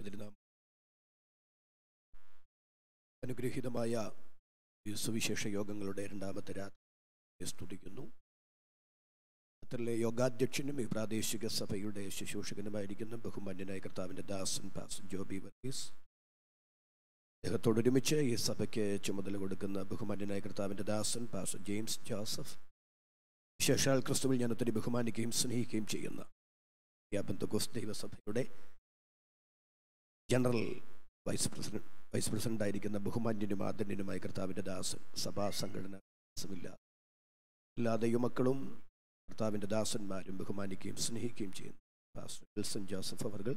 അതിരുനാം അനുഗ്രഹീതമായ ഈ സുവിശേഷ യോഗങ്ങളുടെ രണ്ടാമത്തെ രാത്രി സ്തുതിക്കുന്നു ഖത്തറിലെ യോഗാധ്യക്ഷനും ഈ പ്രാദേശിക സഭയുടെ ശുശ്രൂഷകനുമായിരിക്കുന്ന ബഹുമാന്യനായ കർത്താവിൻ്റെ ദാസൻ പാസ് ജോബി വർഗീസ് അദ്ദേഹത്തോടൊരുമിച്ച് ഈ സഭയ്ക്ക് ചുമതല കൊടുക്കുന്ന ബഹുമാന്യനായ കർത്താവിൻ്റെ ദാസൻ പാസ് ജെയിംസ് ജോസഫ് വിശേഷാൽ ക്രിസ്തുവിൽ ഞാൻ ഒത്തിരി ബഹുമാനിക്കുകയും സ്നേഹിക്കുകയും ചെയ്യുന്ന യാബന്ധകോസ് ദൈവസഭയുടെ general vice president vice president ആയിരിക്കുന്ന ബഹുമാന്യനും ആദന്യനുമായ കർത്താവിൻ്റെ ദാസൻ സഭാ സംഘടന ഇല്ല ഇല്ലാതെ യുമക്കളും കർത്താവിൻ്റെ ദാസന്മാരും ബഹുമാനിക്കുകയും സ്നേഹിക്കുകയും ചെയ്യുന്നു പാസ്റ്റർ വിൽസൺ ജോസഫ് അവർ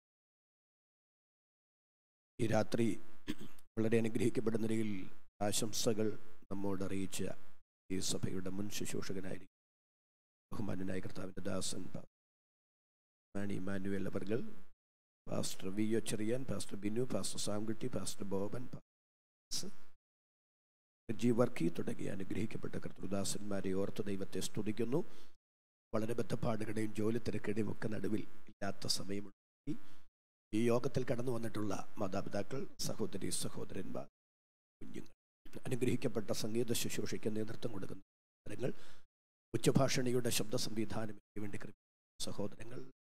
ഈ രാത്രി വളരെ അനുഗ്രഹിക്കപ്പെടുന്ന നിലയിൽ ആശംസകൾ നമ്മോട് അറിയിച്ച ഈ സഭയുടെ മുൻ ശുശ്രൂഷകനായിരിക്കും ബഹുമാന്യനായ കർത്താവിൻ്റെ ദാസൻ മാണി മാനുവൽ അവർകൾ pastor V O Cherian pastor Binu pastor Samkutty pastor Boban G Varkey തുടങ്ങിയ അനുഗ്രഹിക്കപ്പെട്ട കർത്തൃദാസന്മാരെ ഓർത്ത് ദൈവത്തെ സ്തുതിക്കുന്നു വളരെ ബദ്ധപ്പാടുകളുടെയും ജോലി തിരക്കുടെയും ഒക്കെ നടുവിൽ ഇല്ലാത്ത സമയമുണ്ടായി ഈ യോഗത്തിൽ കടന്നു വന്നിട്ടുള്ള മാതാപിതാക്കൾ സഹോദരി സഹോദരന്മാർ കുഞ്ഞുങ്ങൾ അനുഗ്രഹിക്കപ്പെട്ട സംഗീത ശുശ്രൂഷയ്ക്ക് നേതൃത്വം കൊടുക്കുന്ന സഹോദരങ്ങൾ ഉച്ചഭാഷണിയുടെ ശബ്ദ സംവിധാനത്തിന് വേണ്ടി സഹോദരങ്ങൾ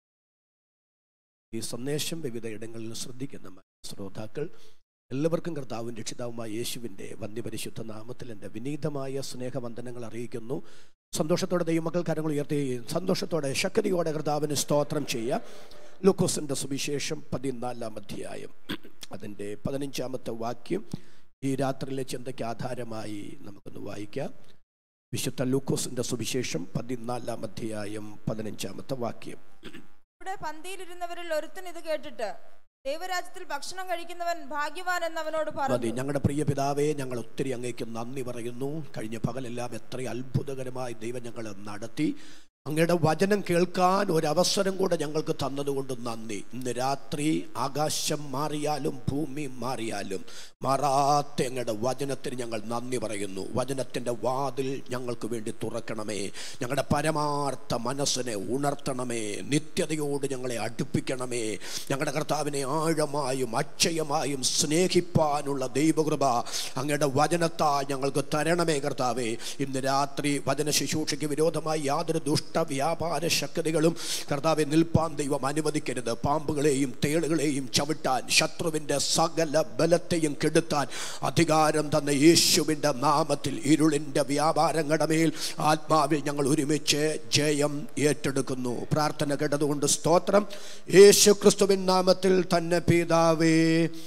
ഈ സന്ദേശം വിവിധ ഇടങ്ങളിൽ ശ്രദ്ധിക്കുന്ന ശ്രോതാക്കൾ എല്ലാവർക്കും കർത്താവും രക്ഷിതാവുമായ യേശുവിൻ്റെ വന്ധ്യപരിശുദ്ധ നാമത്തിൽ എൻ്റെ വിനീതമായ സ്നേഹവന്ദനങ്ങൾ അറിയിക്കുന്നു സന്തോഷത്തോടെ ദൈവമക്കൾ കരങ്ങൾ ഉയർത്തി സന്തോഷത്തോടെ ശക്തിയോടെ കർത്താവിന് സ്തോത്രം ചെയ്യുക ലൂക്കോസിൻ്റെ സുവിശേഷം പതിനാലാം അധ്യായം അതിൻ്റെ പതിനഞ്ചാമത്തെ വാക്യം ഈ രാത്രിയിലെ ചിന്തയ്ക്ക് ആധാരമായി നമുക്കൊന്ന് വായിക്കാം വിശുദ്ധ ലൂക്കോസിൻ്റെ സുവിശേഷം പതിനാലാം അധ്യായം പതിനഞ്ചാമത്തെ വാക്യം ഇവിടെ പന്തിയിലിരുന്നവരിൽ ഒരുത്തൻ ഇത് കേട്ടിട്ട് ദൈവരാജ്യത്തിൽ ഭക്ഷണം കഴിക്കുന്നവൻ ഭാഗ്യവാൻ എന്നവനോട് മതി പറഞ്ഞു ഞങ്ങളുടെ പ്രിയ പിതാവേ ഞങ്ങൾ ഒത്തിരി അങ്ങേക്ക് നന്ദി പറയുന്നു കഴിഞ്ഞ പകലെല്ലാം എത്ര അത്ഭുതകരമായി ദൈവം ഞങ്ങൾ നടത്തി അങ്ങയുടെ വചനം കേൾക്കാൻ ഒരവസരം കൂടെ ഞങ്ങൾക്ക് തന്നതുകൊണ്ട് നന്ദി ഇന്ന് രാത്രി ആകാശം മാറിയാലും ഭൂമി മാറിയാലും മാറാത്ത അങ്ങയുടെ വചനത്തിന് ഞങ്ങൾ നന്ദി പറയുന്നു വചനത്തിൻ്റെ വാതിൽ ഞങ്ങൾക്ക് വേണ്ടി തുറക്കണമേ ഞങ്ങളുടെ പരമാർത്ഥ മനസ്സിനെ ഉണർത്തണമേ നിത്യതയോട് ഞങ്ങളെ അടുപ്പിക്കണമേ ഞങ്ങളുടെ കർത്താവിനെ ആഴമായും അക്ഷയമായും സ്നേഹിപ്പാനുള്ള ദൈവകൃപ അങ്ങയുടെ വചനത്താൽ ഞങ്ങൾക്ക് തരണമേ കർത്താവേ ഇന്ന് രാത്രി വചന ശുശ്രൂഷയ്ക്ക് വിരോധമായി യാതൊരു ദുഷ്ട വ്യാപാര ശക്തികളും കർത്താവെ നിൽപ്പാൻ ദൈവം അനുവദിക്കരുത് പാമ്പുകളെയും തേളുകളെയും ചവിട്ടാൻ ശത്രുവിൻ്റെ സകല ബലത്തെയും കെടുത്താൻ അധികാരം തന്ന യേശുവിൻ്റെ നാമത്തിൽ ഇരുളിൻ്റെ വ്യാപാരങ്ങളുടെ മേൽ ആത്മാവിൽ ഞങ്ങൾ ഒരുമിച്ച് ജയം ഏറ്റെടുക്കുന്നു പ്രാർത്ഥന കേട്ടതുകൊണ്ട് സ്തോത്രം യേശു ക്രിസ്തുവിൻ നാമത്തിൽ തന്നെ പിതാവേ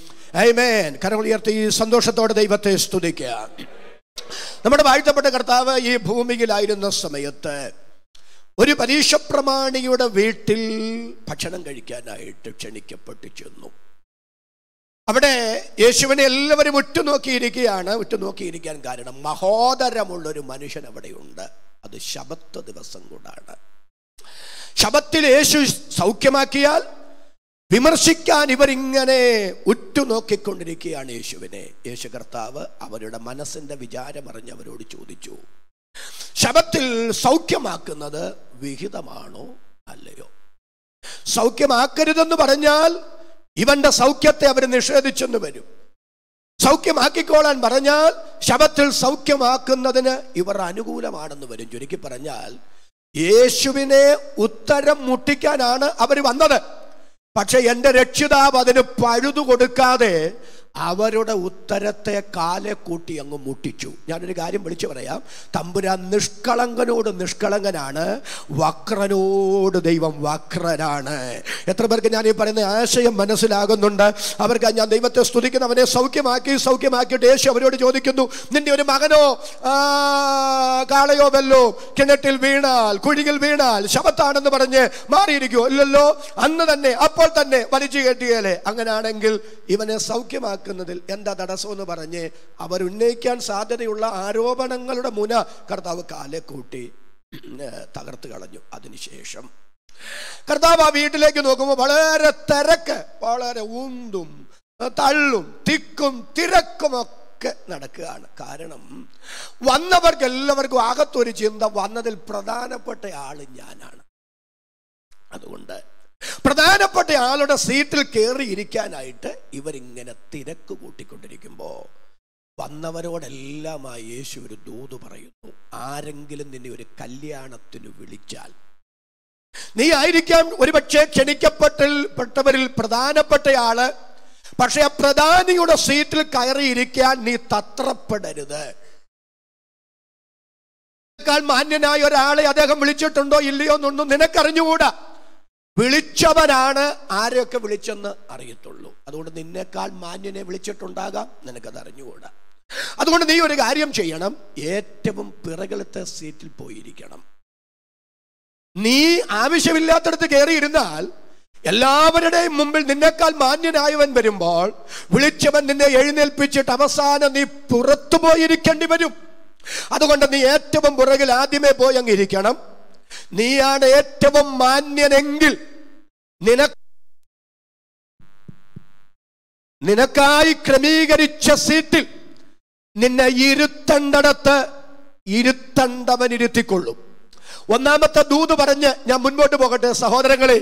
ഐമേൻ കരങ്ങൾ ഉയർത്തി സന്തോഷത്തോടെ ദൈവത്തെ സ്തുതിക്കുക നമ്മുടെ വാഴ്ത്തപ്പെട്ട കർത്താവ് ഈ ഭൂമിയിലായിരുന്ന സമയത്ത് ഒരു പരീക്ഷ പ്രമാണിയുടെ വീട്ടിൽ ഭക്ഷണം കഴിക്കാനായിട്ട് ക്ഷണിക്കപ്പെട്ട് ചെന്നു അവിടെ യേശുവിനെ എല്ലാവരും ഉറ്റുനോക്കിയിരിക്കുകയാണ് ഉറ്റുനോക്കിയിരിക്കാൻ കാരണം മഹോദരമുള്ളൊരു മനുഷ്യൻ അവിടെയുണ്ട് അത് ശബത്ത് ദിവസം കൂടാണ് ശബത്തിൽ യേശു സൗഖ്യമാക്കിയാൽ വിമർശിക്കാൻ ഇവരിങ്ങനെ ഉറ്റുനോക്കിക്കൊണ്ടിരിക്കുകയാണ് യേശുവിനെ യേശു കർത്താവ് അവരുടെ മനസ്സിന്റെ വിചാരം അറിഞ്ഞ് അവരോട് ചോദിച്ചു ശബത്തിൽ സൗഖ്യമാക്കുന്നത് വിഹിതമാണോ അല്ലയോ സൗഖ്യമാക്കരുതെന്ന് പറഞ്ഞാൽ ഇവന്റെ സൗഖ്യത്തെ അവർ നിഷേധിച്ചെന്ന് വരും സൗഖ്യമാക്കിക്കോളാൻ പറഞ്ഞാൽ ശബത്തിൽ സൗഖ്യമാക്കുന്നതിന് ഇവർ അനുകൂലമാണെന്ന് വരും ചുരുക്കി പറഞ്ഞാൽ യേശുവിനെ ഉത്തരം മുട്ടിക്കാനാണ് അവർ വന്നത് പക്ഷെ എൻ്റെ രക്ഷിതാവ് അതിന് പഴുതു കൊടുക്കാതെ അവരുടെ ഉത്തരത്തെ കാലെ കൂട്ടി അങ്ങ് മുട്ടിച്ചു ഞാനൊരു കാര്യം വിളിച്ചു പറയാം തമ്പുരാൻ നിഷ്കളങ്കനോട് നിഷ്കളങ്കനാണ് വക്രനോട് ദൈവം വക്രനാണ് എത്ര പേർക്ക് ഞാൻ ഈ പറയുന്ന ആശയം മനസ്സിലാകുന്നുണ്ട് അവർക്ക് ഞാൻ ദൈവത്തെ സ്തുതിക്കുന്നു അവനെ സൗഖ്യമാക്കി സൗഖ്യമാക്കിയിട്ട് യേശു അവരോട് ചോദിക്കുന്നു നിന്റെ ഒരു മകനോ ആ, കാളയോ വല്ലോ കിണറ്റിൽ വീണാൽ കുഴിയിൽ വീണാൽ ശബത്താണെന്ന് പറഞ്ഞ് മാറിയിരിക്കുമോ ഇല്ലല്ലോ അന്ന് തന്നെ അപ്പോൾ തന്നെ വലിച്ചു കെട്ടിയാലേ അങ്ങനെയാണെങ്കിൽ ഇവനെ സൗഖ്യമാക്കുന്നതിൽ എന്താ തടസ്സമെന്ന് പറഞ്ഞ് അവർ ഉന്നയിക്കാൻ സാധ്യതയുള്ള ആരോപണങ്ങളുടെ മുന കർത്താവ് കാലെ കൂട്ടി ഏഹ്, തകർത്ത് കളഞ്ഞു അതിനുശേഷം കർത്താവ് ആ വീട്ടിലേക്ക് നോക്കുമ്പോൾ വളരെ തിരക്ക് വളരെ ഉന്തും തള്ളും തിക്കും തിരക്കുമൊക്കെ നടക്കുകയാണ് കാരണം വന്നവർക്ക് എല്ലാവർക്കും അകത്തൊരു ചിന്ത വന്നതിൽ പ്രധാനപ്പെട്ട ആള് ഞാനാണ് അതുകൊണ്ട് പ്രധാനപ്പെട്ട ആളുടെ സീറ്റിൽ കയറി ഇരിക്കാനായിട്ട് ഇവരിങ്ങനെ തിരക്ക് കൂട്ടിക്കൊണ്ടിരിക്കുമ്പോൾ വന്നവരോടെല്ലാമായി യേശു ഒരു ദൂത് പറയുന്നു ആരെങ്കിലും നിന്നെ ഒരു കല്യാണത്തിന് വിളിച്ചാൽ നീ ആയിരിക്കാം ഒരുപക്ഷെ ക്ഷണിക്കപ്പെട്ടിൽ പെട്ടവരിൽ പ്രധാനപ്പെട്ടയാള് പക്ഷെ ആ പ്രധാനിയുടെ സീറ്റിൽ കയറിയിരിക്കാൻ നീ തത്രപ്പെടരുത് ക്കാൾ മാന്യനായ ഒരാളെ അദ്ദേഹം വിളിച്ചിട്ടുണ്ടോ ഇല്ലയോ എന്നൊന്നും നിനക്കറിഞ്ഞുകൂടാ വിളിച്ചവനാണ് ആരെയൊക്കെ വിളിച്ചെന്ന് അറിയത്തുള്ളൂ അതുകൊണ്ട് നിന്നേക്കാൾ മാന്യനെ വിളിച്ചിട്ടുണ്ടാകാം നിനക്കത് അറിഞ്ഞുകൂടാ അതുകൊണ്ട് നീ ഒരു കാര്യം ചെയ്യണം ഏറ്റവും പിറകിലത്തെ സീറ്റിൽ പോയിരിക്കണം നീ ആവശ്യമില്ലാത്തടത്ത് കയറിയിരുന്നാൽ എല്ലാവരുടെയും മുമ്പിൽ നിന്നേക്കാൾ മാന്യനായവൻ വരുമ്പോൾ വിളിച്ചവൻ നിന്നെ എഴുന്നേൽപ്പിച്ചിട്ട് അവസാനം നീ പുറത്തു പോയിരിക്കേണ്ടി വരും അതുകൊണ്ട് നീ ഏറ്റവും പുറകിൽ ആദ്യമേ പോയി അങ്ങ് ഇരിക്കണം നീയാണ് ഏറ്റവും മാന്യനെങ്കിൽ നിനക്ക് നിനക്കായി ക്രമീകരിച്ച സീറ്റിൽ നിന്നെ ഇരുത്തണ്ടടത്ത് ഇരുത്തണ്ടവൻ ഇരുത്തിക്കൊള്ളും ഒന്നാമത്തെ ദൂത് പറഞ്ഞ് ഞാൻ മുൻപോട്ട് പോകട്ടെ സഹോദരങ്ങളെ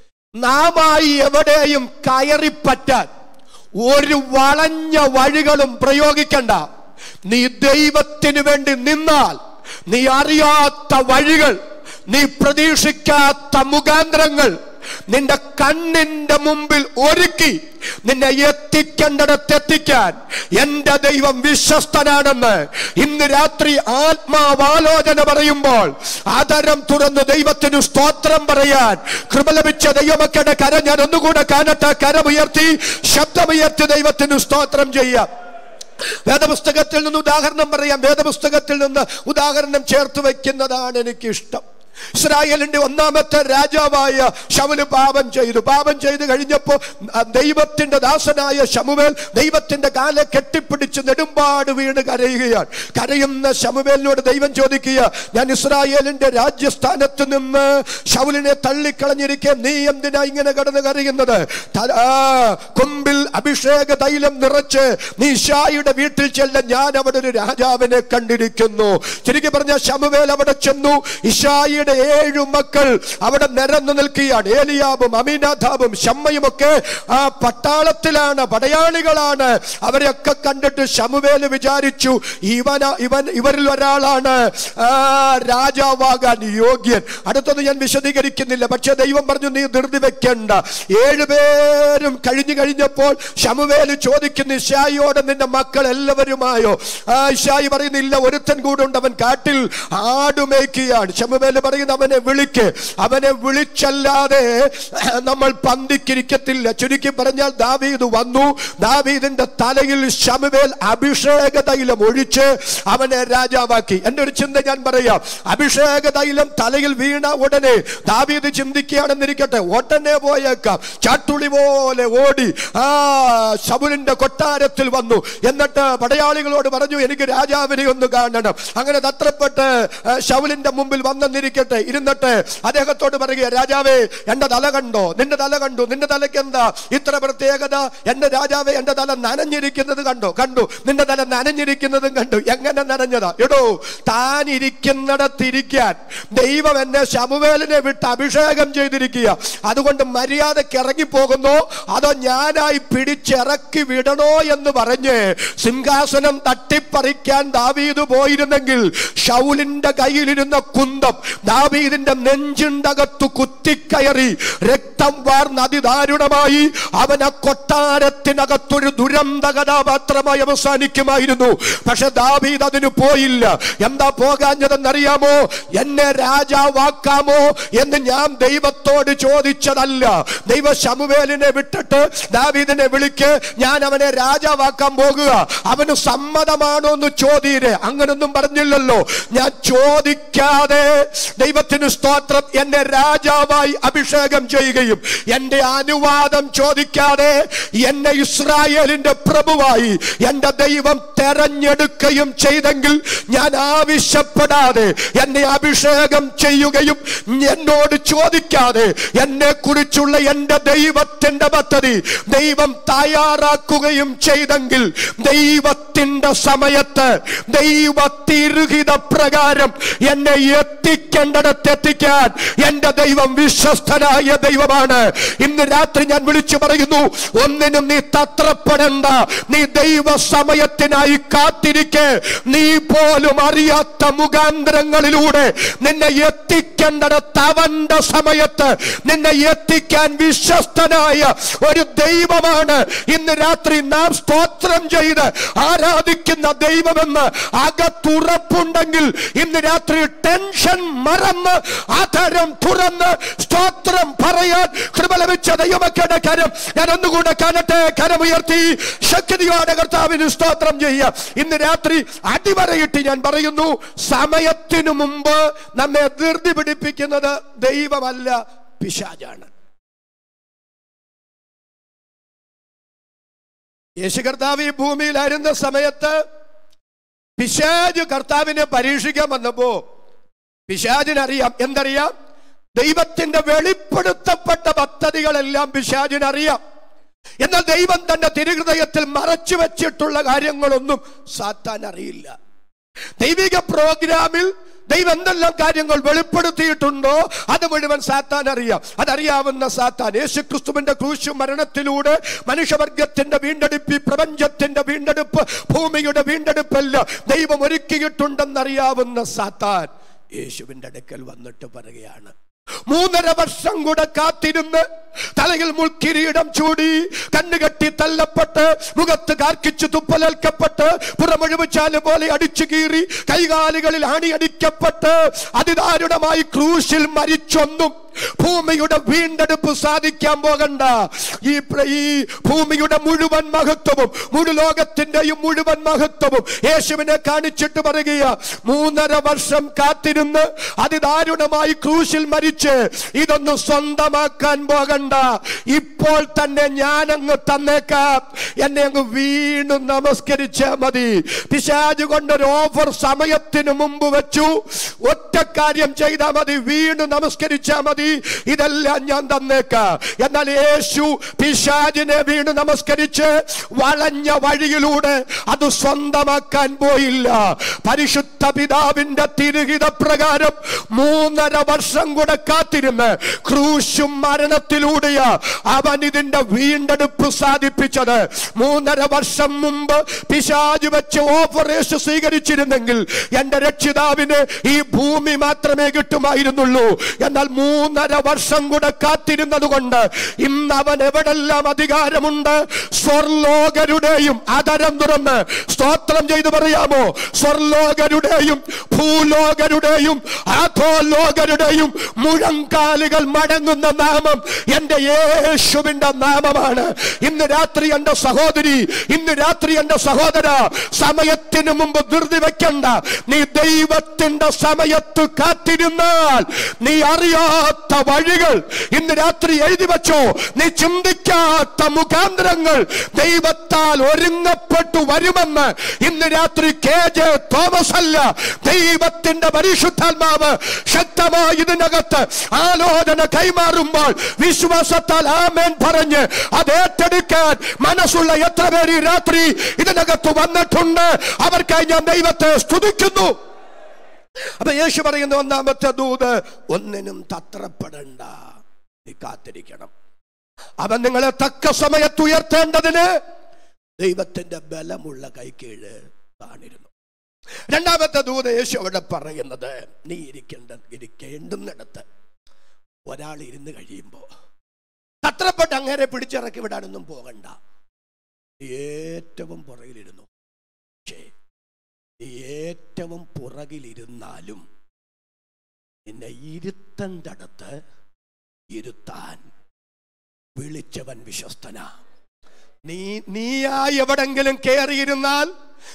നാമായി എവിടെയും കയറിപ്പറ്റാൻ ഒരു വളഞ്ഞ വഴികളും പ്രയോഗിക്കണ്ട നീ ദൈവത്തിന് വേണ്ടി നിന്നാൽ നീ അറിയാത്ത വഴികൾ നീ പ്രതീക്ഷിക്കാത്ത മുഖാന്തരങ്ങൾ നിന്റെ കണ്ണിന്റെ മുമ്പിൽ ഒരുക്കി നിന്നെ എത്തിക്കേണ്ടിടത്ത് എത്തിക്കാൻ എന്റെ ദൈവം വിശ്വസ്തനാണെന്ന് ഇന്ന് രാത്രി ആത്മാവാലോചന പറയുമ്പോൾ ആദരം തുറന്ന് ദൈവത്തിന് സ്തോത്രം പറയാൻ കൃപ ലഭിച്ച ദൈവമക്കളുടെ കര ഞാൻ ഒന്നുകൂടെ കാണട്ടെ കരമുയർത്തി ശബ്ദമുയർത്തി ദൈവത്തിന് സ്തോത്രം ചെയ്യാം വേദപുസ്തകത്തിൽ നിന്ന് ഉദാഹരണം പറയാം വേദപുസ്തകത്തിൽ നിന്ന് ഉദാഹരണം ചേർത്ത് വയ്ക്കുന്നതാണ് എനിക്കിഷ്ടം ഇസ്രായേലിന്റെ ഒന്നാമത്തെ രാജാവായ ശമുല് പാപം ചെയ്തു പാപം ചെയ്തു കഴിഞ്ഞപ്പോൾ ദൈവത്തിന്റെ ദാസനായ ശമുവേൽ ദൈവത്തിന്റെ കാലെ കെട്ടിപ്പിടിച്ച് നെടുമ്പാട് വീണ് കരയുകയാണ് കരയുന്ന ശമുവേലിനോട് ദൈവം ചോദിക്കുക ഞാൻ ഇസ്രായേലിന്റെ രാജ്യസ്ഥാനത്ത് നിന്ന് ശൗലിനെ തള്ളിക്കളഞ്ഞിരിക്കെ നീ എന്തിനാ ഇങ്ങനെ കടന്ന് കരയുന്നത് ത- ആ, കൊമ്പിൽ അഭിഷേക തൈലം നിറച്ച് നീ ഷായുടെ വീട്ടിൽ ചെല്ല ഞാൻ അവിടെ ഒരു രാജാവിനെ കണ്ടിരിക്കുന്നു ചുരുക്കി പറഞ്ഞ ശമുവേൽ അവിടെ ചെന്നു ഇഷായിയുടെ ഏഴു മക്കൾ അവിടെ നിരന്നു നിൽക്കുകയാണ് ഏലിയാബും അമീനാഥാബും ഷമ്മയും ഒക്കെ ആ പട്ടാളത്തിലാണ് പടയാളികളാണ് അവരെയൊക്കെ കണ്ടിട്ട് ശമുവേല് വിചാരിച്ചു ഇവന ഇവൻ ഇവരിൽ ഒരാളാണ് ആ രാജാവാകാൻ യോഗ്യൻ അടുത്തത് ഞാൻ വിശദീകരിക്കുന്നില്ല പക്ഷെ ദൈവം പറഞ്ഞു നീ ധൃതി വെക്കണ്ട ഏഴുപേരും കഴിഞ്ഞു കഴിഞ്ഞപ്പോൾ ശമുവേല് ചോദിക്കുന്നു ഇഷായിയോട് നിന്റെ മക്കൾ എല്ലാവരുമായോ ആ ഇഷായി പറയുന്നില്ല ഒരുത്തൻ കൂടെ ഉണ്ട് അവൻ കാട്ടിൽ ആടുമേക്കുകയാണ് ശമുവേല് പറയുന്നു അവനെ വിളിക്ക് അവനെ വിളിച്ചല്ലാതെ നമ്മൾ പന്തിക്കിരിക്കത്തില്ല ചുരുക്കി പറഞ്ഞാൽ ദാവീദ് വന്നു ദാവീദിന്റെ തലയിൽ ശമുവേൽ അഭിഷേക തൈലം ഒഴിച്ച് അവനെ രാജാവാക്കി എന്റെ ഒരു ചിന്ത ഞാൻ പറയാം അഭിഷേക തൈലം തലയിൽ വീണ ഉടനെ ദാവീദ് ചിന്തിക്കുകയാണെന്നിരിക്കട്ടെ ഉടനെ പോയേക്കാം ചാട്ടുളി പോലെ ഓടി ആ ശബുലിന്റെ കൊട്ടാരത്തിൽ വന്നു എന്നിട്ട് പടയാളികളോട് പറഞ്ഞു എനിക്ക് രാജാവിനെ ഒന്ന് കാണണം അങ്ങനെ തത്രപ്പെട്ട് ആ, ശൗലിന്റെ മുമ്പിൽ വന്നെന്നിരിക്കട്ടെ ഇരുന്നിട്ട് അദ്ദേഹത്തോട് പറയുക രാജാവേ എന്റെ തല കണ്ടോ നിന്റെ തല കണ്ടു നിന്റെ തലയ്ക്ക് എന്താ ഇത്ര പ്രത്യേകത എന്റെ രാജാവേ എന്റെ തല നനഞ്ഞിരിക്കുന്നത് കണ്ടോ കണ്ടു നിന്റെ തല നനഞ്ഞിരിക്കുന്നതും കണ്ടു എങ്ങനെ നനഞ്ഞതാ എടോ താൻ ഇരിക്കുന്നിടത്തിരിക്കാൻ ദൈവം എന്നെ ശമുവേലിനെ വിട്ട് അഭിഷേകം ചെയ്തിരിക്കുക അതുകൊണ്ട് മര്യാദക്ക് ഇറങ്ങിപ്പോകുന്നോ അതോ ഞാനായി പിടിച്ചിറക്കി വിടണോ എന്ന് പറഞ്ഞ് സിംഹാസനം തട്ടിപ്പറിക്കാൻ ദാവീദ് പോയിരുന്നെങ്കിൽ ഷൗലിന്റെ കയ്യിലിരുന്ന കുന്തം ദാവീദിന്റെ നെഞ്ചിണ്ടകത്തു കുത്തിക്കയറി രക്തം വാർന്ന അതിദാരുണമായി അവൻ ആ കൊട്ടാരത്തിനകത്തൊരു ദുരന്ത കഥാപാത്രമായി അവസാനിക്കുമായിരുന്നു പക്ഷെ ദാവീദ് അതിന് പോയില്ല എന്താ പോകാഞ്ഞതെന്നറിയാമോ എന്നെ രാജാവാക്കാമോ എന്ന് ഞാൻ ദൈവത്തോട് ചോദിച്ചതല്ല ദൈവ ശമുവേലിനെ വിട്ടിട്ട് ദാവീദിനെ വിളിക്ക് ഞാൻ അവനെ രാജാവാക്കാൻ പോകുക അവന് സമ്മതമാണോ എന്ന് ചോദ്യരെ അങ്ങനൊന്നും പറഞ്ഞില്ലല്ലോ ഞാൻ ചോദിക്കാതെ ദൈവത്തിന് സ്തോത്രം എന്നെ രാജാവായി അഭിഷേകം ചെയ്യുകയും എന്റെ അനുവാദം ചോദിക്കാതെ എന്നെ ഇസ്രായേലിന്റെ പ്രഭുവായി എന്റെ ദൈവം തെരഞ്ഞെടുക്കുകയും ചെയ്തെങ്കിൽ ഞാൻ ആവശ്യപ്പെടാതെ എന്നെ അഭിഷേകം ചെയ്യുകയും എന്നോട് ചോദിക്കാതെ എന്നെ കുറിച്ചുള്ള എന്റെ ദൈവത്തിന്റെ പദ്ധതി ദൈവം തയ്യാറാക്കുകയും ചെയ്തെങ്കിൽ ദൈവത്തിന്റെ സമയത്ത് ദൈവത്തിരുഹിത പ്രകാരം എന്നെ എത്തിക്കേണ്ട എത്തിക്കേണ്ടടത്തെത്തിക്കാൻ എന്റെ ദൈവം വിശ്വസ്തനായ ദൈവമാണ് ഇന്ന് രാത്രി ഞാൻ വിളിച്ചു പറയുന്നു ഒന്നിനും നീ തത്രപ്പെടണ്ട നീ ദൈവ സമയത്തിനായി കാത്തിരിക്കെ നീ പോലും അറിയാത്ത മുഖാന്തരങ്ങളിലൂടെ നിന്നെ എത്തിക്കേണ്ടടത്ത് അവന്റെ സമയത്ത് നിന്നെ എത്തിക്കാൻ വിശ്വസ്തനായ ഒരു ദൈവമാണ് ഇന്ന് രാത്രി നാം സ്തോത്രം ചെയ്ത് ആരാധിക്കുന്ന ദൈവമെന്ന് അകത്തുറപ്പുണ്ടെങ്കിൽ ഇന്ന് രാത്രി ടെൻഷൻ മറന്ന് ആധാരം തുറന്ന് സ്തോത്രം പറയാൻ കൃപ ലഭിച്ച ദൈവമക്കളുടെ കരം ഞാൻ ഒന്നുകൂടെ കാണട്ടെ കരമുയർത്തി ശക്തിയോടെ കർത്താവിന് സ്തോത്രം ചെയ്യുക ഇന്ന് രാത്രി അടിവരയിട്ട് ഞാൻ പറയുന്നു സമയത്തിനു മുമ്പ് നമ്മെ ധൃതി പിടിപ്പിക്കുന്നത് ദൈവമല്ല പിശാചാണ് യേശു കർത്താവ് ഈ ഭൂമിയിലായിരുന്ന സമയത്ത് പിശാജ് കർത്താവിനെ പരീക്ഷിക്കാൻ വന്നപ്പോ പിശാജിനറിയാം എന്തറിയാം ദൈവത്തിന്റെ വെളിപ്പെടുത്തപ്പെട്ട പദ്ധതികളെല്ലാം പിശാജിനറിയാം എന്നാൽ ദൈവം തന്റെ തിരുഹൃദയത്തിൽ മറച്ചു വെച്ചിട്ടുള്ള കാര്യങ്ങളൊന്നും സാത്താൻ അറിയില്ല ദൈവിക പ്രോഗ്രാമിൽ ദൈവം എന്തെല്ലാം കാര്യങ്ങൾ വെളിപ്പെടുത്തിയിട്ടുണ്ടോ അത് മുഴുവൻ സാത്താൻ അറിയാം അതറിയാവുന്ന സാത്താൻ യേശുക്രിസ്തുവിന്റെ ക്രൂശു മരണത്തിലൂടെ മനുഷ്യവർഗത്തിന്റെ വീണ്ടെടുപ്പ് ഈ പ്രപഞ്ചത്തിന്റെ വീണ്ടെടുപ്പ് ഭൂമിയുടെ വീണ്ടെടുപ്പല്ല ദൈവം ഒരുക്കിയിട്ടുണ്ടെന്നറിയാവുന്ന സാത്താൻ യേശുവിന്റെ അടുക്കൽ വന്നിട്ട് പറയുകയാണ് മൂന്നര വർഷം കൂടെ കാത്തിരുന്ന് തലയിൽ മുൾക്കിരീടം ചൂടി കണ്ണുകെട്ടി തല്ലപ്പെട്ട് മുഖത്ത് കാർക്കിച്ചു തുപ്പലേൽക്കപ്പെട്ട് പുറമൊഴിവുചാല് പോലെ അടിച്ചു കീറി കൈകാലുകളിൽ അണിയടിക്കപ്പെട്ട് അതിദാരുണമായി ക്രൂശിൽ മരിച്ചൊന്നും ഭൂമിയുടെ വീണ്ടെടുപ്പ് സാധിക്കാൻ പോകണ്ട ഈ പ്ര- ഈ ഭൂമിയുടെ മുഴുവൻ മഹത്വവും മുഴു ലോകത്തിന്റെയും മുഴുവൻ മഹത്വവും യേശുവിനെ കാണിച്ചിട്ട് പറയുക മൂന്നര വർഷം കാത്തിരുന്ന് അതിദാരുണമായി ക്രൂശിൽ മരിച്ച് ഇതൊന്നും സ്വന്തമാക്കാൻ പോകണ്ട ഇപ്പോൾ തന്നെ ഞാനങ്ങ് തന്നേക്കാം എന്നെ അങ്ങ് വീണ് നമസ്കരിച്ചാ മതി പിശാജ് കൊണ്ടൊരു ഓഫർ സമയത്തിന് മുമ്പ് വെച്ചു ഒറ്റ കാര്യം ചെയ്താൽ മതി വീണ് നമസ്കരിച്ചാ മതി ഇതെല്ലാം ഞാൻ തന്നേക്കാം എന്നാൽ യേശു പിശാജിനെ വീണ് നമസ്കരിച്ച് വളഞ്ഞ വഴിയിലൂടെ അത് സ്വന്തമാക്കാൻ പോയില്ല പരിശുദ്ധ പിതാവിന്റെ തിരുഹിത പ്രകാരം മൂന്നര വർഷം കൂടെ കാത്തിരുന്ന് ക്രൂശും മരണത്തിലൂടെയാ അവൻ ഇതിന്റെ വീണ്ടെടുപ്പ് സാധിപ്പിച്ചത് മൂന്നര വർഷം മുമ്പ് പിശാജ് വെച്ച് ഓഫർ യേശു സ്വീകരിച്ചിരുന്നെങ്കിൽ എന്റെ രക്ഷിതാവിന് ഈ ഭൂമി മാത്രമേ കിട്ടുമായിരുന്നുള്ളൂ എന്നാൽ മൂന്നര വർഷം കൂടെ കാത്തിരുന്നത് കൊണ്ട് ഇന്ന് അവൻ എവിടെല്ലാം അധികാരമുണ്ട് സ്വർലോകരുടെയും അതരം തുറന്ന് സ്തോത്രം ചെയ്തു പറയാമോ സ്വർലോകരുടെയും ഭൂലോകരുടെയും ആധോലോകരുടെയും മുഴങ്കാലുകൾ മടങ്ങുന്ന നാമം എന്റെ യേശുവിന്റെ നാമമാണ് ഇന്ന് രാത്രി എന്റെ സഹോദരി ഇന്ന് രാത്രി എന്റെ സഹോദര സമയത്തിന് മുമ്പ് ധൃതി വെക്കണ്ട നീ ദൈവത്തിന്റെ സമയത്ത് കാത്തിരുന്നാൽ നീ അറിയാത്ത വഴികൾ ഇന്ന് രാത്രി എഴുതി വെച്ചോ നീ ചിന്തിക്കാത്ത മുഖാന്തരങ്ങൾ ദൈവത്താൽ ഒരുങ്ങപ്പെട്ടു വരുമെന്ന് ഇന്ന് രാത്രി കെ ജെ തോമസ് അല്ല ദൈവത്തിന്റെ പരിശുദ്ധാത്മാവ് ശക്തമായി ഇതിനകത്ത് ആലോചന കൈമാറുമ്പോൾ വിശ്വാസത്താൽ ആമേൻ പറഞ്ഞ് അത് ഏറ്റെടുക്കാൻ മനസ്സുള്ള എത്ര പേര് ഈ രാത്രി ഇതിനകത്ത് വന്നിട്ടുണ്ട് അവർക്കായി ഞാൻ ദൈവത്തെ സ്തുതിക്കുന്നു അപ്പൊ യേശു പറയുന്ന ഒന്നാമത്തെ ദൂത് ഒന്നിനും തത്രപ്പെടണ്ട നീ കാത്തിരിക്കണം അവൻ നിങ്ങളെ തക്ക സമയത്ത് ഉയർത്തേണ്ടതിന് ദൈവത്തിന്റെ ബലമുള്ള കൈക്കീഴ് കാണിരുന്നു രണ്ടാമത്തെ ദൂത യേശു അവിടെ പറയുന്നത് നീ ഇരിക്കേണ്ട ഇരിക്കേണ്ടുന്നിടത്ത് ഒരാൾ ഇരുന്ന് കഴിയുമ്പോ തത്രപ്പെട്ട് അങ്ങേരെ പിടിച്ചിറക്കി വിടാനൊന്നും പോകണ്ട നീ ഏറ്റവും പുറകിലിരുന്നു പക്ഷേ നീ ഏറ്റവും പുറകിലിരുന്നാലും നിന്നെ ഇരുത്തണ്ടടുത്ത് ഇരുത്താൻ വിളിച്ചവൻ വിശ്വസ്തനാ നീ നീയായി എവിടെങ്കിലും കയറിയിരുന്നാൽ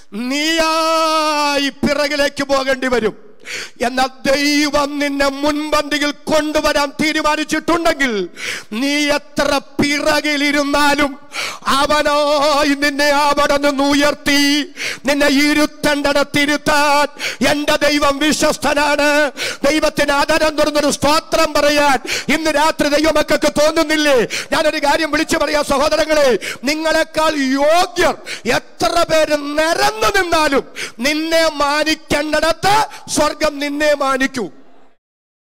നീയായി പിറകിലേക്ക് പോകേണ്ടി വരും എന്നാൽ ദൈവം നിന്നെ മുൻപന്തിയിൽ കൊണ്ടുവരാൻ തീരുമാനിച്ചിട്ടുണ്ടെങ്കിൽ നീ എത്ര പിറകിലിരുന്നാലും അവനായി നിന്നെ അവിടെ നിന്ന് ഉയർത്തി നിന്നെ ഇരുത്തേണ്ടടത്തിരുത്താൻ എന്റെ ദൈവം വിശ്വസ്തനാണ് ദൈവത്തിന് ആദരം തുറന്നൊരു സ്തോത്രം പറയാൻ ഇന്ന് രാത്രി ദൈവമക്കൾക്ക് തോന്നുന്നില്ലേ ഞാനൊരു കാര്യം വിളിച്ചു പറയാം സഹോദരങ്ങളെ നിങ്ങളെക്കാൾ യോഗ്യർ എത്ര പേര് നിരന്നു നിന്നാലും നിന്നെ മാനിക്കേണ്ടടത്ത് സ്വർഗം നിന്നെ മാനിക്കൂ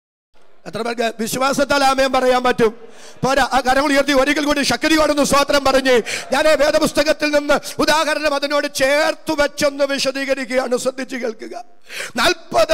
എത്ര പേർക്ക് വിശ്വാസത്താൽ ആമയം പറയാൻ പറ്റും പോരാ ആ കരങ്ങൾ ഉയർത്തി ഒരിക്കൽ കൂടി ശക്തിയോടൊന്ന് സ്വാത്രം പറഞ്ഞ് ഞാൻ ഈ വേദപുസ്തകത്തിൽ നിന്ന് ഉദാഹരണം അതിനോട് ചേർത്ത് വെച്ചൊന്ന് വിശദീകരിക്കുകയാണ് ശ്രദ്ധിച്ച് കേൾക്കുക നാൽപ്പത്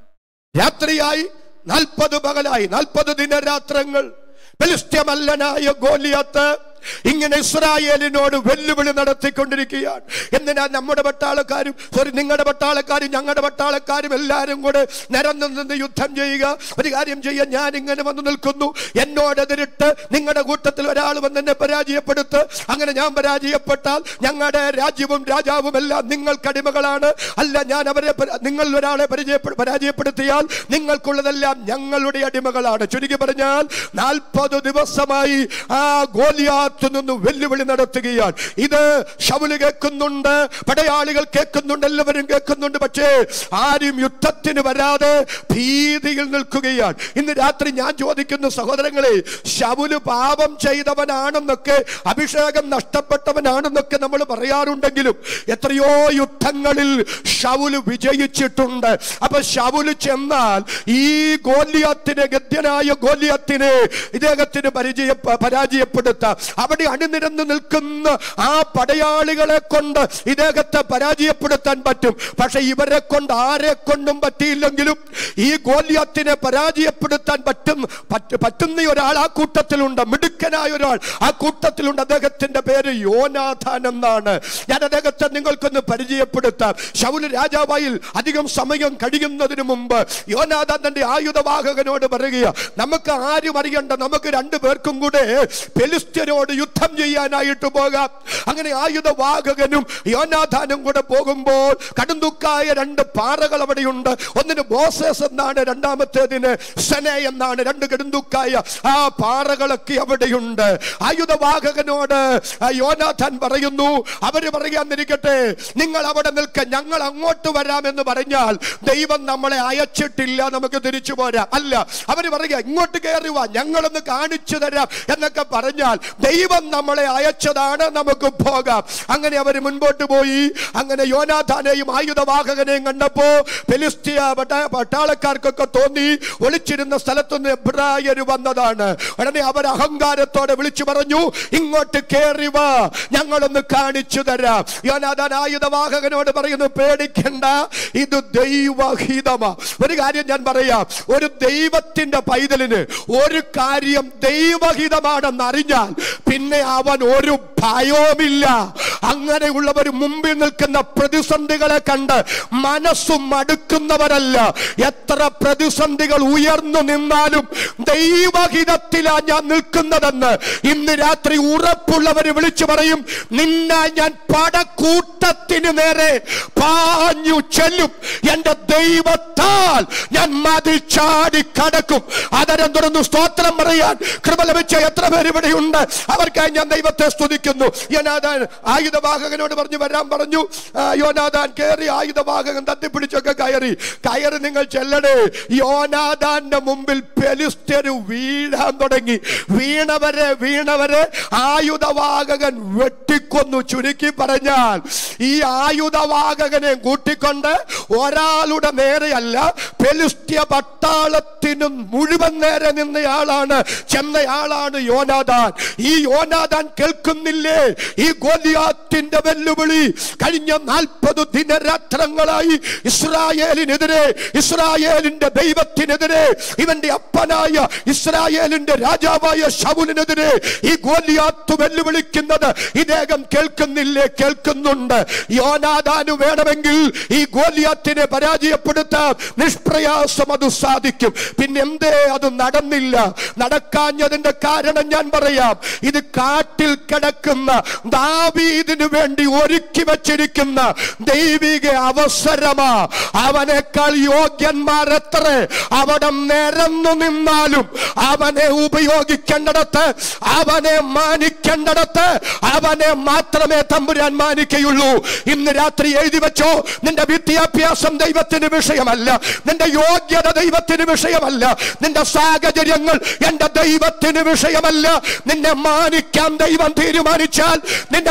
രാത്രിയായി നാൽപ്പത് പകലായി നാൽപ്പത് ദിനരാത്രങ്ങൾ ബലിഷ്ഠ്യമല്ലനായ ഗോലിയത്ത് ഇങ്ങനെ ഇസ്രായേലിനോട് വെല്ലുവിളി നടത്തിക്കൊണ്ടിരിക്കുകയാണ് എന്തിനാ നമ്മുടെ പട്ടാളക്കാരും സോറി നിങ്ങളുടെ പട്ടാളക്കാരും ഞങ്ങളുടെ പട്ടാളക്കാരും എല്ലാവരും കൂടെ നിരന്നു നിന്ന് യുദ്ധം ചെയ്യുക ഒരു കാര്യം ചെയ്യാൻ ഞാൻ ഇങ്ങനെ വന്നു നിൽക്കുന്നു എന്നോടെതിരിട്ട് നിങ്ങളുടെ കൂട്ടത്തിൽ ഒരാൾ വന്ന് എന്നെ പരാജയപ്പെടുത്ത് അങ്ങനെ ഞാൻ പരാജയപ്പെട്ടാൽ ഞങ്ങളുടെ രാജ്യവും രാജാവും എല്ലാം നിങ്ങൾക്ക് അടിമകളാണ് അല്ല ഞാൻ അവരെ പര- നിങ്ങൾ ഒരാളെ പരിചയപ്പെ പരാജയപ്പെടുത്തിയാൽ നിങ്ങൾക്കുള്ളതെല്ലാം ഞങ്ങളുടെ അടിമകളാണ് ചുരുക്കി പറഞ്ഞാൽ നാൽപ്പത് ദിവസമായി ആ ഗോലിയാത്ത് നിന്ന് വെല്ലുവിളി നടത്തുകയാണ് ഇത് ഷവുല് കേൾക്കുന്നുണ്ട് പടയാളികൾ കേൾക്കുന്നുണ്ട് എല്ലാവരും കേൾക്കുന്നുണ്ട് പക്ഷേ ആരും യുദ്ധത്തിന് വരാതെ ഭീതിയിൽ നിൽക്കുകയാണ് ഇന്ന് രാത്രി ഞാൻ ചോദിക്കുന്നു സഹോദരങ്ങളെ ശവുല് പാപം ചെയ്തവനാണെന്നൊക്കെ അഭിഷേകം നഷ്ടപ്പെട്ടവനാണെന്നൊക്കെ നമ്മൾ പറയാറുണ്ടെങ്കിലും എത്രയോ യുദ്ധങ്ങളിൽ ഷവുല് വിജയിച്ചിട്ടുണ്ട് അപ്പൊ ഷവുല് ചെന്നാൽ ഈ ഗോല്യത്തിന് ഗദ്യനായ ഗോല്യത്തിനെ ഇദ്ദേഹത്തിന് പരിചയ പരാജയപ്പെടുത്താം അവിടെ അണിനിരന്ന് നിൽക്കുന്ന ആ പടയാളികളെ കൊണ്ട് ഇദ്ദേഹത്തെ പരാജയപ്പെടുത്താൻ പറ്റും പക്ഷെ ഇവരെ കൊണ്ട് ആരെ കൊണ്ടും പറ്റിയില്ലെങ്കിലും ഈ ഗോല്യത്തിനെ പരാജയപ്പെടുത്താൻ പറ്റും പറ്റ- പറ്റുന്ന ഒരാൾ ആ കൂട്ടത്തിലുണ്ട് മിടുക്കനായ ഒരാൾ ആ കൂട്ടത്തിലുണ്ട് അദ്ദേഹത്തിന്റെ പേര് യോനാഥാൻ എന്നാണ് ഞാൻ അദ്ദേഹത്തെ നിങ്ങൾക്കൊന്ന് പരിചയപ്പെടുത്താം ശൗല് രാജാവായിൽ അധികം സമയം കഴിയുന്നതിന് മുമ്പ് യോനാഥാൻ തന്റെ ആയുധവാഹകനോട് പറയുക നമുക്ക് ആരും അറിയണ്ട നമുക്ക് രണ്ടു പേർക്കും കൂടെ ഫെലിസ്ത്യരോട് യുദ്ധം ചെയ്യാനായിട്ട് പോകാം അങ്ങനെ ആയുധവാഹകനും യോനാഥാനും കൂടെ പോകുമ്പോൾ കടുന്തുക്കായ രണ്ട് പാറകൾ അവിടെയുണ്ട് ഒന്നിന് ബോസസ് എന്നാണ് രണ്ടാമത്തേതിന് സെനെ എന്നാണ് രണ്ട് കടുന്തുക്കായ ആ പാറകളൊക്കെ അവിടെയുണ്ട് ആയുധവാഹകനോട് ആ യോനാഥാൻ പറയുന്നു അവര് പറയാന്നിരിക്കട്ടെ നിങ്ങൾ അവിടെ നിൽക്ക ഞങ്ങൾ അങ്ങോട്ട് വരാമെന്ന് പറഞ്ഞാൽ ദൈവം നമ്മളെ അയച്ചിട്ടില്ല നമുക്ക് തിരിച്ചു പോരാ അല്ല അവര് പറയുക ഇങ്ങോട്ട് കയറി വാ ഞങ്ങളൊന്ന് കാണിച്ചു തരാം എന്നൊക്കെ പറഞ്ഞാൽ ദൈവം നമ്മളെ അയച്ചതാണ് നമുക്ക് പോകാം അങ്ങനെ അവർ മുൻപോട്ട് പോയി അങ്ങനെ യോനാഥാനെയും ആയുധവാഹകനെയും കണ്ടപ്പോ ഫെലിസ്തീയ പട്ട- പട്ടാളക്കാർക്കൊക്കെ തോന്നി ഒളിച്ചിരുന്ന സ്ഥലത്തുനിന്ന് എബ്രായര് വന്നതാണ് ഉടനെ അവർ അഹങ്കാരത്തോടെ വിളിച്ചു പറഞ്ഞു ഇങ്ങോട്ട് കയറി വാ ഞങ്ങളൊന്ന് കാണിച്ചു തരാം യോനാഥാൻ ആയുധവാഹകനോട് പറയുന്നു പേടിക്കണ്ട ഇത് ദൈവഹിതമാ ഒരു കാര്യം ഞാൻ പറയാം ഒരു ദൈവത്തിന്റെ പൈതലിന് ഒരു കാര്യം ദൈവഹിതമാണെന്ന് അറിഞ്ഞാൽ പിന്നെ അവൻ ഒരു ഭയവുമില്ല അങ്ങനെയുള്ളവർ മുമ്പിൽ നിൽക്കുന്ന പ്രതിസന്ധികളെ കണ്ട് മനസ്സും മടുക്കുന്നവരല്ല എത്ര പ്രതിസന്ധികൾ ഉയർന്നു നിന്നാലും ദൈവഹിതത്തിലാ ഞാൻ നിൽക്കുന്നതെന്ന് ഇന്ന് രാത്രി ഉറപ്പുള്ളവർ വിളിച്ചു പറയും നിന്നെ ഞാൻ പടക്കൂട്ടത്തിന് നേരെ പാഞ്ഞു ചെല്ലും എന്റെ ദൈവത്താൽ ഞാൻ മതിൽ ചാടി കടക്കും അതരം തുറന്നു സ്തോത്രം പറയാൻ കൃപ ലഭിച്ച എത്ര പേര് ഇവിടെയുണ്ട് അവർക്കായി ഞാൻ ദൈവത്തെ സ്തുതിക്കുന്നു യോനാഥാൻ ആയുധവാഹകനോട് പറഞ്ഞു വരാൻ പറഞ്ഞു ആ, യോനാഥാൻ കയറി ആയുധവാഹകൻ തത്തിപ്പിടിച്ചൊക്കെ കയറി കയറി നിങ്ങൾ ചെല്ലണേ യോനാഥാന്റെ മുമ്പിൽ പെലിസ്ത്യര് വീഴാൻ തുടങ്ങി വീണവരെ വീണവരെ ആയുധവാഹകൻ വെട്ടിക്കൊന്നു ചുരുക്കി പറഞ്ഞാൽ ഈ ആയുധവാഹകനെ കൂട്ടിക്കൊണ്ട് ഒരാളുടെ നേരെയല്ല പെലിസ്ത്യ പട്ടാളത്തിന് മുഴുവൻ നേരെ നിന്നയാളാണ് ചെന്നയാളാണ് യോനാദാൻ ഈ യോനാദാൻ കേൾക്കുന്നില്ലേ ഈ ഗോലിയാത്തിന്റെ വെല്ലുവിളി കഴിഞ്ഞ നാൽപ്പത് ദിനരാത്രങ്ങളായി ഇസ്രായേലിനെതിരെ ഇസ്രായേലിന്റെ ദൈവത്തിനെതിരെ ഇവന്റെ അപ്പനായ ഇസ്രായേലിന്റെ രാജാവായ ശവുലിനെതിരെ ഈ ഗോലിയാത്ത് വെല്ലുവിളിക്കുന്നത് ഇദ്ദേഹം കേൾക്കുന്നില്ലേ കേൾക്കുന്നുണ്ട് യോനാദാന് വേണമെങ്കിൽ ഈ ഗോലിയാത്തിനെ പരാജയപ്പെടുത്താൻ നിഷ്പ്രയാസം അത് സാധിക്കും പിന്നെ എന്തേ അത് നടന്നില്ല നടക്കാഞ്ഞതിന്റെ കാരണം ഞാൻ പറയാം ഇത് കാട്ടിൽ കിടക്കുന്ന ദാവീദിന് വേണ്ടി ഒരുക്കി വച്ചിരിക്കുന്ന ദൈവിക അവസരമാ അവനേക്കാൾ യോഗ്യന്മാർ എത്ര അവിടെ നിരന്നു നിന്നാലും അവനെ ഉപയോഗിക്കേണ്ടിടത്ത് അവനെ മാനിക്കേണ്ടിടത്ത് അവനെ മാത്രമേ തമ്പുരാൻ മാനിക്കുകയുള്ളൂ ഇന്ന് രാത്രി എഴുതി വെച്ചോ നിന്റെ വിദ്യാഭ്യാസം ദൈവത്തിന് വിഷയമല്ല നിന്റെ യോഗ്യത ദൈവത്തിന് വിഷയമല്ല നിന്റെ സാഹചര്യങ്ങൾ എന്റെ ദൈവത്തിന് വിഷയമല്ല നിന്നെ മാനിക്കാൻ ദൈവം തീരുമാനിച്ചാൽ നിന്നെ ഉയർത്തി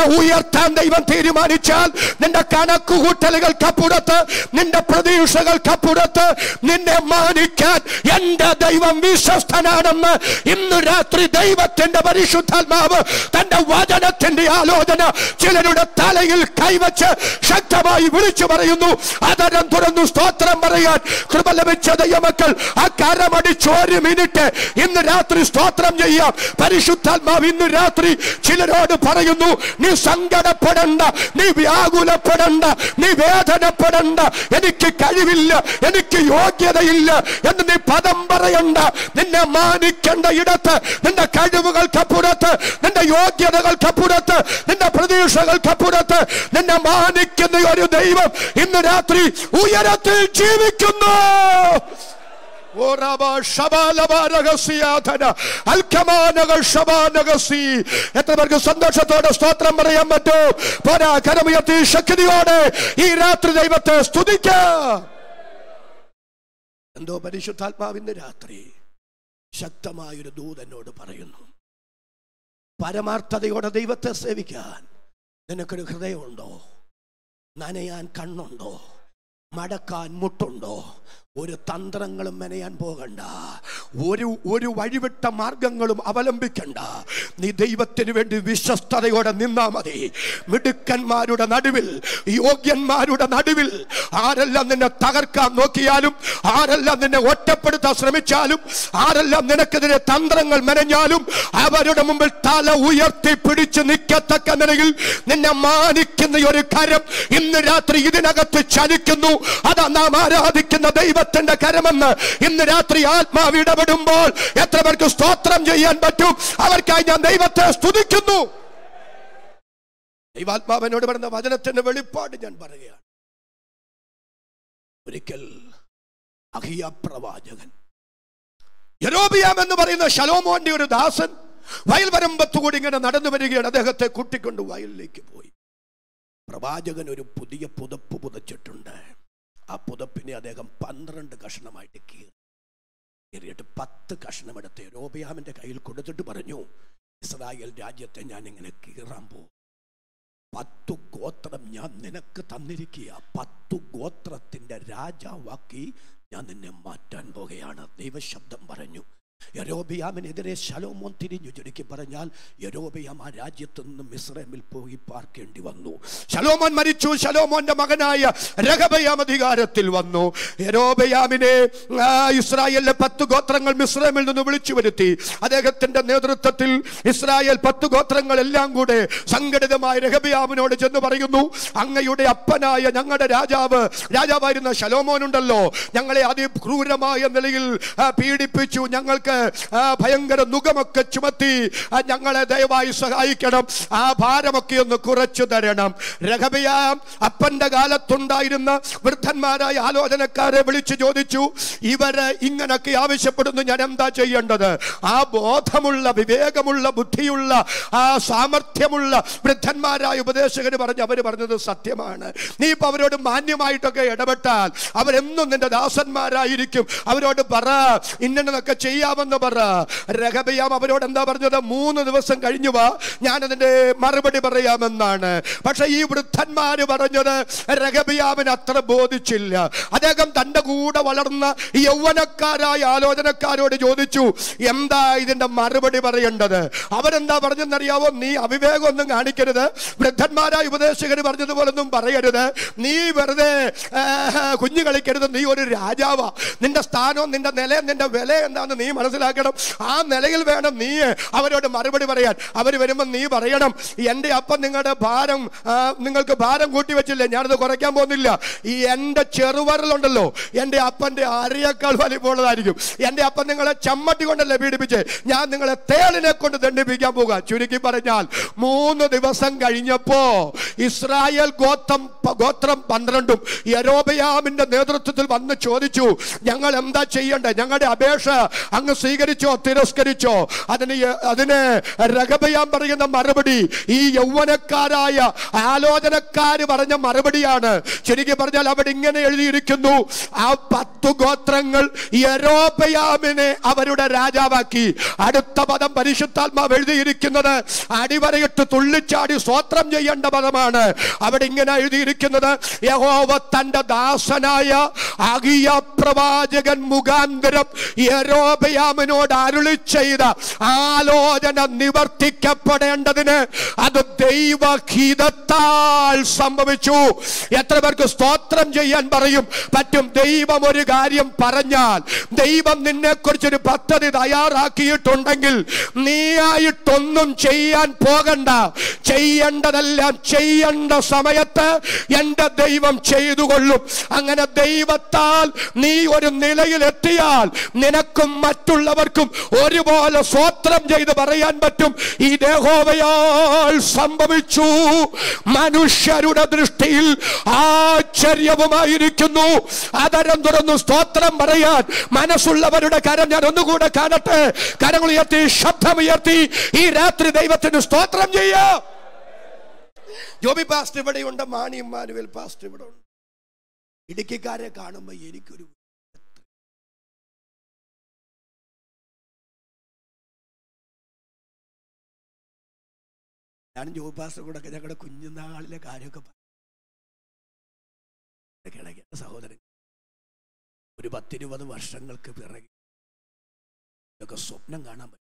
ഉയർത്താൻ ദൈവം തീരുമാനിച്ചാൽ നിന്റെ കണക്കുകൂട്ടലുകൾക്കപ്പുറത്ത് നിന്റെ പ്രതീക്ഷകൾക്കപ്പുറത്ത് നിന്നെ മാനിക്കാൻ എന്റെ ദൈവം വിശ്വസ്തനാണെന്ന് ഇന്ന് രാത്രി ദൈവത്തിന്റെ പരിശുദ്ധാത്മാവ് തന്റെ വചനത്തിന്റെ ആലോചന ചിലരുടെ തലയിൽ കൈവച്ച് ശക്തമായി വിളിച്ചു പറയുന്നു അതരം തുറന്നു സ്തോത്രം പറയാൻ കൃപ ലഭിച്ച ദൈവമക്കൾ ആ കരമടിച്ച് ഒരു മിനിറ്റ് ഇന്ന് രാത്രി സ്തോത്രം ചെയ്യാം പരിശുദ്ധാത്മാവ് ഇന്ന് രാത്രി ചിലരോട് പറയുന്നു നീ സങ്കടപ്പെടണ്ട നീ വ്യാകുലപ്പെടണ്ട നീ വേദനപ്പെടണ്ട എനിക്ക് കഴിവില്ല എനിക്ക് യോഗ്യതയില്ല എന്ന് നീ പദം പറയണ്ട നിന്നെ മാനിക്കേണ്ട ഇടത്ത് നിന്റെ കഴിവുകൾക്കപ്പുറത്ത് നിന്റെ യോഗ്യതകൾക്കപ്പുറത്ത് നിന്റെ പ്രതീക്ഷകൾക്കപ്പുറത്ത് നിന്നെ മാനിക്കുന്ന ഒരു ദൈവം ഇന്ന് രാത്രി ഉയരത്തിൽ ജീവിക്കുന്നു ഓറാബ ശബാലബ രഹസ്യാധന. അൽക്കമാനകൾ ശബാനഗസി. എത്ര പേർക്ക് സന്തോഷത്തോടെ സ്തോത്രം പറയാൻ പറ്റും പോരാ കരമുയർത്തി ശക്തിയോടെ ഈ രാത്രി ദൈവത്തെ സ്തുതിക്കാം എന്തോ പരിശുദ്ധാത്മാവിന്റെ രാത്രി ശക്തമായൊരു ദൂതനോട് പറയുന്നു പരമാർത്ഥതയോടെ ദൈവത്തെ സേവിക്കാൻ നിനക്കൊരു ഹൃദയമുണ്ടോ നനയാൻ കണ്ണുണ്ടോ മടക്കാൻ മുട്ടുണ്ടോ ഒരു തന്ത്രങ്ങളും മെനയാൻ പോകണ്ട ഒരു ഒരു വഴിവിട്ട മാർഗങ്ങളും അവലംബിക്കണ്ട നീ ദൈവത്തിന് വേണ്ടി വിശ്വസ്തതയോടെ നിന്നാ മതി മിടുക്കന്മാരുടെ നടുവിൽ യോഗ്യന്മാരുടെ നടുവിൽ ആരെല്ലാം നിന്നെ തകർക്കാൻ നോക്കിയാലും ആരെല്ലാം നിന്നെ ഒറ്റപ്പെടുത്താൻ ശ്രമിച്ചാലും ആരെല്ലാം നിനക്കെതിരെ തന്ത്രങ്ങൾ മെനഞ്ഞാലും അവരുടെ മുമ്പിൽ തല ഉയർത്തി പിടിച്ച് നിൽക്കത്തക്ക നിലയിൽ നിന്നെ മാനിക്കുന്ന ഒരു കരം ഇന്ന് രാത്രി ഇതിനകത്ത് ചലിക്കുന്നു അതാ നാം ആരാധിക്കുന്ന ദൈവത്തിന്റെ കരമെന്ന് ഇന്ന് രാത്രി ആത്മാവ് ഇടപെടുമ്പോൾ എത്ര പേർക്ക് സ്തോത്രം ചെയ്യാൻ പറ്റും അവർക്കായി ഞാൻ ദൈവത്തെ സ്തുതിക്കുന്നു ദൈവാത്മാവിനോട് പറയുന്ന വചനത്തിന്റെ വെളിപ്പാട് ഞാൻ പറയുകയാണ് ഒരിക്കൽ അഹിയ പ്രവാചകൻ യരോബിയാം എന്ന് പറയുന്ന ശലോമോന്റെ ഒരു ദാസൻ വയൽ വരമ്പത്തുകൂടി ഇങ്ങനെ നടന്നു വരികയാണ് അദ്ദേഹത്തെ കൂട്ടിക്കൊണ്ട് വയലിലേക്ക് പോയി പ്രവാചകൻ ഒരു പുതിയ പുതപ്പ് പുതച്ചിട്ടുണ്ട് ആ പുതപ്പിനെ അദ്ദേഹം പന്ത്രണ്ട് കഷ്ണമായിട്ട് കീറി കീറിയിട്ട് പത്ത് കഷ്ണമെടുത്ത് രോബിയാമിന്റെ കയ്യിൽ കൊടുത്തിട്ട് പറഞ്ഞു ഇസ്രായേൽ രാജ്യത്തെ ഞാൻ ഇങ്ങനെ കീറാൻ പോകും പത്തു ഗോത്രം ഞാൻ നിനക്ക് തന്നിരിക്കുക പത്തു ഗോത്രത്തിന്റെ രാജാവാക്കി ഞാൻ നിന്നെ മാറ്റാൻ പോകുകയാണ് ദൈവശബ്ദം പറഞ്ഞു യരോബിയാമിനെതിരെ ശലോമോൻ തിരിഞ്ഞു ചുരുക്കി പറഞ്ഞാൽ യരോബിയാം ആ രാജ്യത്ത് നിന്ന് മിസ്രൈമിൽ പോയി പാർക്കേണ്ടി വന്നു ശലോമോൻ മരിച്ചു ശലോമോന്റെ മകനായ രഹബയാം അധികാരത്തിൽ വന്നു യരോബയാമിനെ ആ, ഇസ്രായേലിലെ പത്ത് ഗോത്രങ്ങൾ മിസ്രൈമിൽ നിന്ന് വിളിച്ചു വരുത്തി അദ്ദേഹത്തിന്റെ നേതൃത്വത്തിൽ ഇസ്രായേൽ പത്ത് ഗോത്രങ്ങൾ എല്ലാം കൂടെ സംഘടിതമായ രഹബയാമിനോട് ചെന്ന് പറയുന്നു അങ്ങയുടെ അപ്പനായ ഞങ്ങളുടെ രാജാവ് രാജാവായിരുന്ന ശലോമോനുണ്ടല്ലോ ഞങ്ങളെ അതിക്രൂരമായ നിലയിൽ ആ, പീഡിപ്പിച്ചു ഞങ്ങൾക്ക് ആ, ഭയങ്കര നുഖമൊക്കെ ചുമത്തി ആ, ഞങ്ങളെ ദയവായി സഹായിക്കണം ആ ഭാരമൊക്കെ ഒന്ന് കുറച്ചു തരണം രഹബയാം അപ്പന്റെ കാലത്തുണ്ടായിരുന്ന വൃദ്ധന്മാരായ ആലോചനക്കാരെ വിളിച്ചു ചോദിച്ചു ഇവര് ഇങ്ങനൊക്കെ ആവശ്യപ്പെടുന്നു ഞാൻ എന്താ ചെയ്യേണ്ടത് ആ ബോധമുള്ള വിവേകമുള്ള ബുദ്ധിയുള്ള ആ സാമർഥ്യമുള്ള വൃദ്ധന്മാരായ ഉപദേശകര് പറഞ്ഞു അവര് പറഞ്ഞത് സത്യമാണ് നീ ഇപ്പൊ അവരോട് മാന്യമായിട്ടൊക്കെ ഇടപെട്ടാൽ അവരെന്നും നിന്റെ ദാസന്മാരായിരിക്കും അവരോട് പറ ഇന്നതൊക്കെ ചെയ്യാമെന്ന് പറ രഹബയാം അവരോട് എന്താ പറഞ്ഞത് മൂന്ന് ദിവസം കഴിഞ്ഞു വാ ഞാനതിന്റെ മറുപടി പറയാമെന്നാണ് പക്ഷെ ഈ വൃദ്ധന്മാര് പറഞ്ഞത് രഹബയാമിന് അത്ര ബോധിച്ചില്ല അദ്ദേഹം തന്റെ കൂടെ വളർന്ന ഈ യൗവനക്കാരായ ആലോചനക്കാരോട് ചോദിച്ചു എന്താ ഇതിന്റെ മറുപടി പറയേണ്ടത് അവരെന്താ പറഞ്ഞെന്നറിയാവോ നീ അവിവേകമൊന്നും കാണിക്കരുത് വൃദ്ധന്മാരായ ഉപദേശകർ പറഞ്ഞതുപോലൊന്നും പറയരുത് നീ വെറുതെ ആ, കുഞ്ഞു കളിക്കരുത് നീ ഒരു രാജാവാ നിന്റെ സ്ഥാനവും നിന്റെ നിലയും നിന്റെ വില എന്താണെന്ന് നീ മനസ്സിലാക്കണം ആ നിലയിൽ വേണം നീ അവരോട് മറുപടി പറയാൻ അവർ വരുമ്പോൾ നീ പറയണം എൻ്റെ അപ്പം നിങ്ങളുടെ ഭാരം ആ, നിങ്ങൾക്ക് ഭാരം കൂട്ടി വെച്ചില്ലേ ഞാനത് കുറയ്ക്കാൻ പോകുന്നില്ല ഈ എൻ്റെ ചെറുവരലുണ്ടല്ലോ എൻ്റെ അപ്പൻ്റെ അരയേക്കാൾ വലിപ്പമുള്ളതായിരിക്കും എൻ്റെ അപ്പം നിങ്ങളെ ചമ്മട്ടി കൊണ്ടല്ലേ പീഡിപ്പിച്ച് ഞാൻ നിങ്ങളെ തേളിനെ കൊണ്ട് ദണ്ഡിപ്പിക്കാൻ പോകുക ചുരുക്കി പറഞ്ഞാൽ മൂന്ന് ദിവസം കഴിഞ്ഞപ്പോ ഇസ്രായേൽ ഗോത്രം ഗോത്രം പന്ത്രണ്ടും യരോബയാമിന്റെ നേതൃത്വത്തിൽ വന്ന് ചോദിച്ചു ഞങ്ങൾ എന്താ ചെയ്യേണ്ടത് ഞങ്ങളുടെ അപേക്ഷ അങ്ങ് സ്വീകരിച്ചോ തിരസ്കരിച്ചോ അതിന് യ- അതിന് രഗബയാൻ പറയുന്ന മറുപടി ഈ യൗവനക്കാരായ ആലോചനക്കാര് പറഞ്ഞ മറുപടിയാണ് ശരിക്കും പറഞ്ഞാൽ അവിടെ ഇങ്ങനെ എഴുതിയിരിക്കുന്നു ആ പത്തു ഗോത്രങ്ങൾ യരോബയാമിനെ അവരുടെ രാജാവാക്കി അടുത്ത പദം പരിശുദ്ധാത്മാവ് എഴുതിയിരിക്കുന്നത് അടിവരയിട്ട് തുള്ളിച്ചാടി സ്വോത്രം ചെയ്യേണ്ട പദമാണ് അവിടെ ഇങ്ങനെ എഴുതിയിരിക്കുന്നത് യഹോവ തന്റെ ദാസനായ അകിയ പ്രവാചകൻ മുഖാന്തരം യരോബയാമിനോട് അരുളി ചെയ്ത ആലോചന നിവർത്തിക്കപ്പെടേണ്ടതിന് അത് ദൈവഹിതത്താൽ സംഭവിച്ചു എത്ര പേർക്ക് സ്തോത്രം ചെയ്യാൻ പറയും പറ്റും ദൈവം ഒരു കാര്യം പറഞ്ഞാൽ ദൈവം നിന്നെ കുറിച്ചൊരു പദ്ധതി തയ്യാറാക്കിയിട്ടുണ്ടെങ്കിൽ നീയായിട്ടൊന്നും ചെയ്യാൻ പോകണ്ട ചെയ്യേണ്ടതെല്ലാം ചെയ്യേണ്ട സമയത്ത് എൻ്റെ ദൈവം ചെയ്തുകൊള്ളും അങ്ങനെ ദൈവത്താൽ നീ ഒരു നിലയിൽ എത്തിയാൽ നിനക്കും മറ്റുള്ളവർക്കും ഒരുപോലെ സ്വോത്രം ചെയ്ത് പറയാൻ പറ്റും ഈ ദേഹോവയാൽ സംഭവിച്ചു മനുഷ്യരുടെ ദൃഷ്ടിയിൽ ആശ്ചര്യവുമായിരിക്കുന്നു അതരം തുറന്നു സ്തോത്രം പറയാൻ മനസ്സുള്ളവരുടെ കരം ഞാൻ ഒന്നുകൂടെ കാണട്ടെ കരങ്ങൾ ഉയർത്തി ശബ്ദമുയർത്തി ഈ രാത്രി ദൈവത്തിന് സ്തോത്രം ചെയ്യാം ജോബി പാസ്റ്റ് ഇവിടെയുണ്ട് മാണി മാനുവൽ പാസ്റ്റ് ഇവിടെ ഉണ്ട് ഇടുക്കിക്കാരെ കാണുമ്പോൾ എനിക്കൊരു ഞാൻ ജോബി പാസ്റ്റർ കൂടെ ഒക്കെ ഞങ്ങളുടെ കുഞ്ഞുനാളിലെ കാര്യമൊക്കെ പറ- ഇടയ്ക്ക് ഇടയ്ക്ക് എൻ്റെ സഹോദരൻ ഒരു പത്തിരുപത് വർഷങ്ങൾക്ക് പിറകെ ഇതൊക്കെ സ്വപ്നം കാണാൻ പറ്റും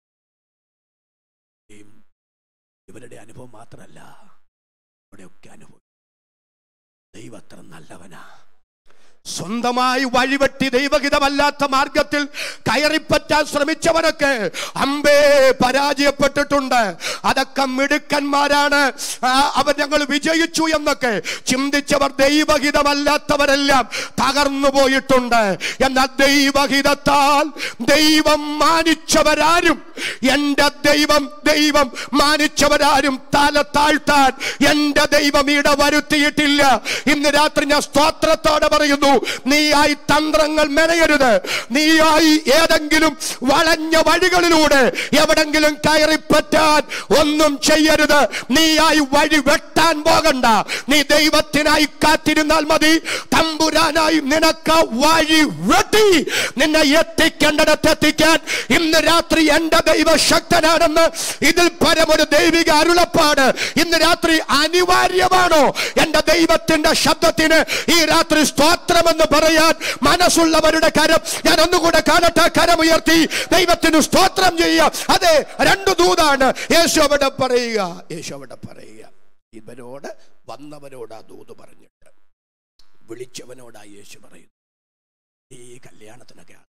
ഈ ഇവരുടെ അനുഭവം മാത്രമല്ല ഇവിടെയൊക്കെ അനുഭവം ദൈവം അത്ര നല്ലവനാ സ്വന്തമായി വഴിവെട്ടി ദൈവഹിതമല്ലാത്ത മാർഗത്തിൽ കയറിപ്പറ്റാൻ ശ്രമിച്ചവരൊക്കെ അമ്പേ പരാജയപ്പെട്ടിട്ടുണ്ട് അതൊക്കെ മിടുക്കന്മാരാണ് ആ, അവർ ഞങ്ങൾ വിജയിച്ചു എന്നൊക്കെ ചിന്തിച്ചവർ ദൈവഹിതമല്ലാത്തവരെല്ലാം തകർന്നു പോയിട്ടുണ്ട് എന്നാൽ ദൈവഹിതത്താൽ ദൈവം മാനിച്ചവരാരും എന്റെ ദൈവം ദൈവം മാനിച്ചവരാരും തല താഴ്ത്താൻ എന്റെ ദൈവം ഇട വരുത്തിയിട്ടില്ല ഇന്ന് രാത്രി ഞാൻ സ്തോത്രത്തോടെ പറയുന്നു നീയായി തന്ത്രങ്ങൾ മെനയരുത് നീയായി ഏതെങ്കിലും വളഞ്ഞ വഴികളിലൂടെ എവിടെങ്കിലും കയറിപ്പറ്റാൻ ഒന്നും ചെയ്യരുത് നീയായി വഴി വെട്ടാൻ പോകണ്ട നീ ദൈവത്തിനായി കാത്തിരുന്നാൽ മതി തമ്പുരാനായി നിനക്ക് വഴി വെട്ടി നിന്നെ എത്തിക്കേണ്ടിടത്ത് എത്തിക്കാൻ ഇന്ന് രാത്രി എന്റെ ദൈവ ശക്തനാണെന്ന് ഇതിൽ പരമൊരു ദൈവിക അരുളപ്പാട് ഇന്ന് രാത്രി അനിവാര്യമാണോ എന്റെ ദൈവത്തിന്റെ ശബ്ദത്തിന് ഈ രാത്രി സ്തോത്രമെന്ന് പറയാൻ മനസ്സുള്ളവരുടെ കരം ഞാൻ ഒന്നുകൂടെ കാണട്ടെ കരമുയർത്തി ദൈവത്തിന് സ്തോത്രം ചെയ്യുക അതെ രണ്ടു ദൂതാണ് യേശു അവിടെ പറയുക യേശു അവിടെ പറയുക ഇവരോട് വന്നവരോട് ആ ദൂത് പറഞ്ഞിട്ട് വിളിച്ചവനോടാ യേശു പറയുന്നു ഈ കല്യാണത്തിനൊക്കെ ആണ്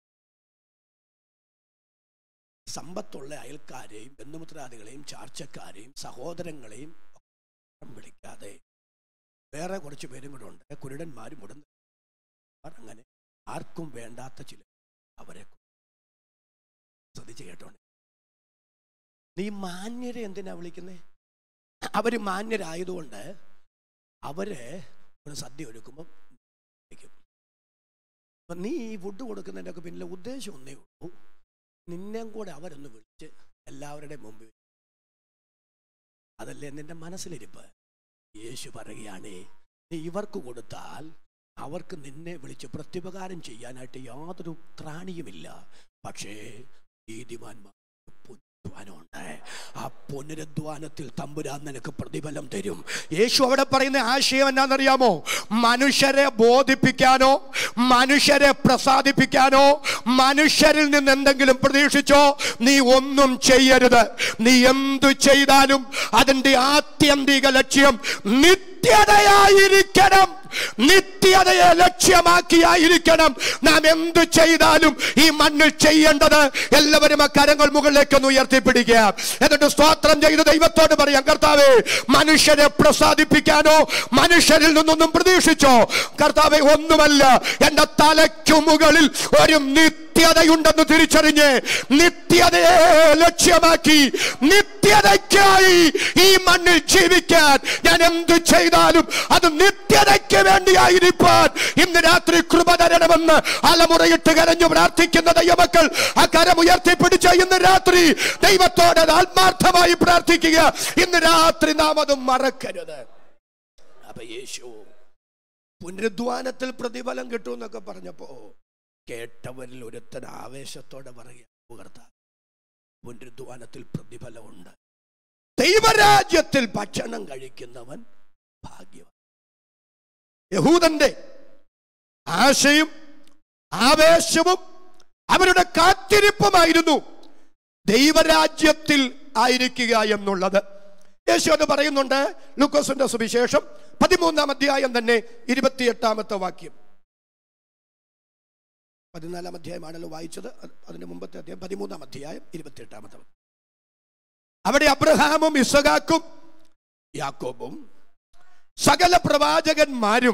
സമ്പത്തുള്ള അയൽക്കാരെയും ബന്ധുമിത്രാദികളെയും ചാർച്ചക്കാരെയും സഹോദരങ്ങളെയും ഒക്കെ വിളിക്കാതെ വേറെ കുറച്ച് പേരും കൂടെ ഉണ്ട് കുരുടന്മാരും ഉടൻ അങ്ങനെ ആർക്കും വേണ്ടാത്ത ചില അവരെ ശ്രദ്ധിച്ച് കേട്ടോണ്ട് നീ മാന്യരെ എന്തിനാ വിളിക്കുന്നേ അവര് മാന്യരായതുകൊണ്ട് അവര് ഒരു സദ്യ ഒരുക്കുമ്പം വിളിക്കും അപ്പൊ നീ ഈ ഫുഡ് കൊടുക്കുന്നതിൻ്റെ ഒക്കെ പിന്നിലെ ഉദ്ദേശം ഒന്നേ ഉള്ളൂ നിന്നെയും കൂടെ അവരൊന്ന് വിളിച്ച് എല്ലാവരുടെയും മുമ്പിൽ അതല്ലേ നിന്റെ മനസ്സിലിരിപ്പ് യേശു പറയുകയാണേ നീ ഇവർക്ക് കൊടുത്താൽ അവർക്ക് നിന്നെ വിളിച്ച് പ്രത്യുപകാരം ചെയ്യാനായിട്ട് യാതൊരു ത്രാണിയുമില്ല പക്ഷേ നീതിമാന്മാർ പുനരുദ്ധാനമുണ്ട് ആ പുനരുദ്ധാനത്തിൽ തമ്പുരാൻ നിനക്ക് പ്രതിഫലം തരും യേശു അവിടെ പറയുന്ന ആശയം എന്നാണെന്നറിയാമോ മനുഷ്യരെ ബോധിപ്പിക്കാനോ മനുഷ്യരെ പ്രസാദിപ്പിക്കാനോ മനുഷ്യരിൽ നിന്ന് എന്തെങ്കിലും പ്രതീക്ഷിച്ചോ നീ ഒന്നും ചെയ്യരുത് നീ എന്തു ചെയ്താലും അതിൻ്റെ ആത്യന്തിക ലക്ഷ്യം നിത്യതയായിരിക്കണം നിത്യതയെ ലക്ഷ്യമാക്കിയായിരിക്കണം നാം എന്തു ചെയ്താലും ഈ മണ്ണിൽ ചെയ്യേണ്ടത് എല്ലാവരും ആ കരങ്ങൾ മുകളിലേക്ക് ഒന്ന് ഉയർത്തിപ്പിടിക്കുക എന്നിട്ട് സ്തോത്രം ചെയ്ത് ദൈവത്തോട് പറയാം കർത്താവേ മനുഷ്യരെ പ്രസാദിപ്പിക്കാനോ മനുഷ്യരിൽ നിന്നൊന്നും പ്രതീക്ഷിച്ചോ കർത്താവെ ഒന്നുമല്ല എന്റെ തലയ്ക്കു മുകളിൽ ഒരു നിത്യ നിത്യതയുണ്ടെന്ന് തിരിച്ചറിഞ്ഞ് നിത്യതയെ ലക്ഷ്യമാക്കി നിത്യതയ്ക്കായി ഈ മണ്ണിൽ ജീവിക്കാൻ ഞാൻ എന്ത് ചെയ്താലും അത് നിത്യതയ്ക്ക് വേണ്ടിയായിരിക്കാൻ ഇന്ന് രാത്രി കൃപ തരണമെന്ന് അലമുറയിട്ട് കരഞ്ഞു പ്രാർത്ഥിക്കുന്ന ദൈവമക്കൾ ആ കരം ഉയർത്തിപ്പിടിച്ച ഇന്ന് രാത്രി ദൈവത്തോട് അത് ആത്മാർത്ഥമായി പ്രാർത്ഥിക്കുക ഇന്ന് രാത്രി നാം അത് മറക്കരുത് അപ്പൊ യേശു പുനരുദ്ധാനത്തിൽ പ്രതിഫലം കിട്ടുമെന്നൊക്കെ പറഞ്ഞപ്പോ കേട്ടവരിൽ ഒരുത്തൻ ആവേശത്തോടെ പറയുക കർത്താവ് പുനരുദ്ധാനത്തിൽ പ്രതിഫലമുണ്ട് ദൈവരാജ്യത്തിൽ ഭക്ഷണം കഴിക്കുന്നവൻ ഭാഗ്യവാൻ യഹൂദന്റെ ആശയും ആവേശവും അവരുടെ കാത്തിരിപ്പുമായിരുന്നു ദൈവരാജ്യത്തിൽ ആയിരിക്കുക എന്നുള്ളത് യേശു അത് പറയുന്നുണ്ട് ലൂക്കോസിന്റെ സുവിശേഷം പതിമൂന്നാം അധ്യായം തന്നെ ഇരുപത്തിയെട്ടാമത്തെ വാക്യം പതിനാലാം അധ്യായമാണല്ലോ വായിച്ചത് അത് അതിന് മുമ്പത്തെ അധ്യായം പതിമൂന്നാം അധ്യായം ഇരുപത്തിയെട്ടാമത്തെ വാക്യം. അവിടെ അബ്രഹാമും ഇസഹാക്കും യാക്കോബും സകല പ്രവാചകന്മാരും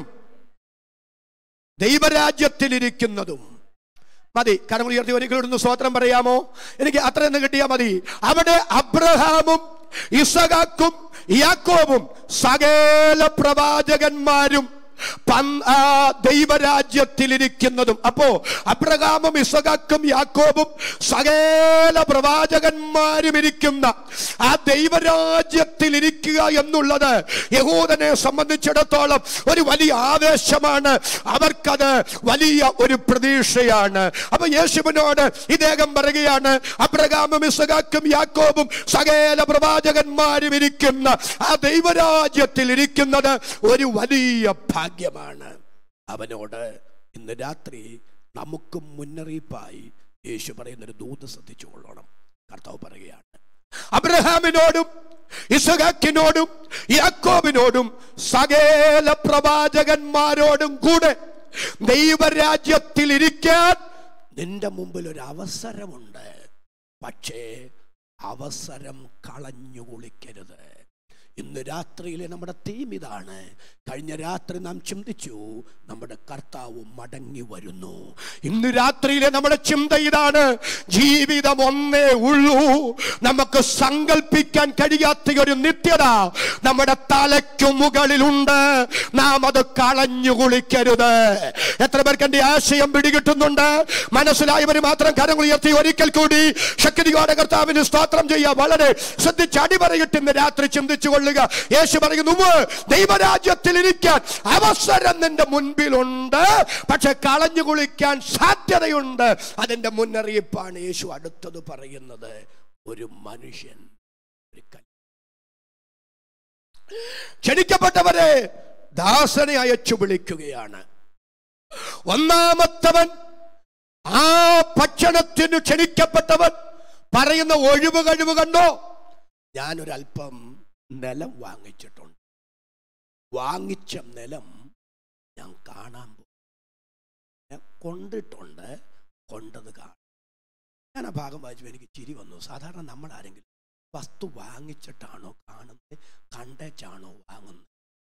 ദൈവരാജ്യത്തിലിരിക്കുന്നതും മതി കരങ്ങൾ ഉയർത്തി ഒരിക്കലും സ്വോത്രം പറയാമോ എനിക്ക് അത്രയൊന്നും കിട്ടിയാൽ മതി അവിടെ അബ്രഹാമും ഇസഹാക്കും യാക്കോബും സകല പ്രവാചകന്മാരും പൻ- ആ ദൈവരാജ്യത്തിലിരിക്കുന്നതും അപ്പോ അബ്രഹാമും ഇസഹാക്കും യാക്കോബും സകല പ്രവാചകന്മാരും ഇരിക്കുന്ന ആ ദൈവരാജ്യത്തിലിരിക്കുക എന്നുള്ളത് യഹൂദനെ സംബന്ധിച്ചിടത്തോളം ഒരു വലിയ ആവേശമാണ് അവർക്കത് വലിയ ഒരു പ്രതീക്ഷയാണ് അപ്പൊ യേശുവിനോട് ഇദ്ദേഹം പറയുകയാണ് അബ്രഹാമും ഇസഹാക്കും യാക്കോബും സകല പ്രവാചകന്മാരും ഇരിക്കുന്ന ആ ദൈവരാജ്യത്തിൽ ഇരിക്കുന്നത് ഒരു വലിയ ഭാഗ്യമാണ് അവനോട് ഇന്ന് രാത്രി നമുക്കും മുന്നറിയിപ്പായി യേശു പറയുന്നൊരു ദൂത് ശ്രദ്ധിച്ചു കൊള്ളണം കർത്താവ് പറയുകയാണ് അബ്രഹാമിനോടും ഇസഹാക്കിനോടും യാക്കോബിനോടും സകല പ്രവാചകന്മാരോടും കൂടെ ദൈവരാജ്യത്തിൽ ഇരിക്കാൻ നിന്റെ മുമ്പിൽ ഒരു അവസരമുണ്ട് പക്ഷേ അവസരം കളഞ്ഞു കുളിക്കരുത് ഇന്ന് രാത്രിയിലെ നമ്മുടെ തീം ഇതാണ് കഴിഞ്ഞ രാത്രി നാം ചിന്തിച്ചു നമ്മുടെ കർത്താവ് മടങ്ങി വരുന്നു ഇന്ന് രാത്രിയിലെ നമ്മുടെ ചിന്ത ഇതാണ് ജീവിതം ഒന്നേ ഉള്ളൂ നമുക്ക് സങ്കല്പിക്കാൻ കഴിയാത്ത ഒരു നിത്യത നമ്മുടെ തലയ്ക്കു മുകളിലുണ്ട് നാം അത് കളഞ്ഞു കുളിക്കരുത് എത്ര പേർക്ക് എന്റെ ആശയം പിടികിട്ടുന്നുണ്ട് മനസ്സിലായവർ മാത്രം കരങ്ങൾ ഉയർത്തി ഒരിക്കൽ കൂടി ശക്തിയോടെ കർത്താവിന് സ്തോത്രം ചെയ്യുക വളരെ ശ്രദ്ധിച്ച് അടിപറയിട്ട് ഇന്ന് രാത്രി ചിന്തിച്ചു കൊള്ളുക യേശു പറയുന്നു "ഉവ്വ്, ദൈവരാജ്യത്തിൽ ഇരിക്കാൻ അവസരം നിന്റെ മുൻപിലുണ്ട് പക്ഷെ കളഞ്ഞു കുളിക്കാൻ സാധ്യതയുണ്ട് അതിന്റെ മുന്നറിയിപ്പാണ് യേശു അടുത്തത് പറയുന്നത് ഒരു മനുഷ്യൻ ഒരു കല്യാണം ക്ഷണിക്കപ്പെട്ടവരെ ദാസനെ അയച്ചു വിളിക്കുകയാണ് ഒന്നാമത്തവൻ ആ ഭക്ഷണത്തിന് ക്ഷണിക്കപ്പെട്ടവൻ പറയുന്ന ഒഴിവ് കഴിവ് കണ്ടോ ഞാനൊരല്പം നിലം വാങ്ങിച്ചിട്ടുണ്ട് വാങ്ങിച്ച നിലം ഞാൻ കാണാൻ പോകും ഞാൻ കൊണ്ടിട്ടുണ്ട് കൊണ്ടത് കാണും ഞാൻ ആ ഭാഗം വായിച്ചപ്പോൾ എനിക്ക് ചിരി വന്നു സാധാരണ നമ്മൾ ആരെങ്കിലും വസ്തു വാങ്ങിച്ചിട്ടാണോ കാണുന്നത് കണ്ടേച്ചാണോ വാങ്ങുന്നത്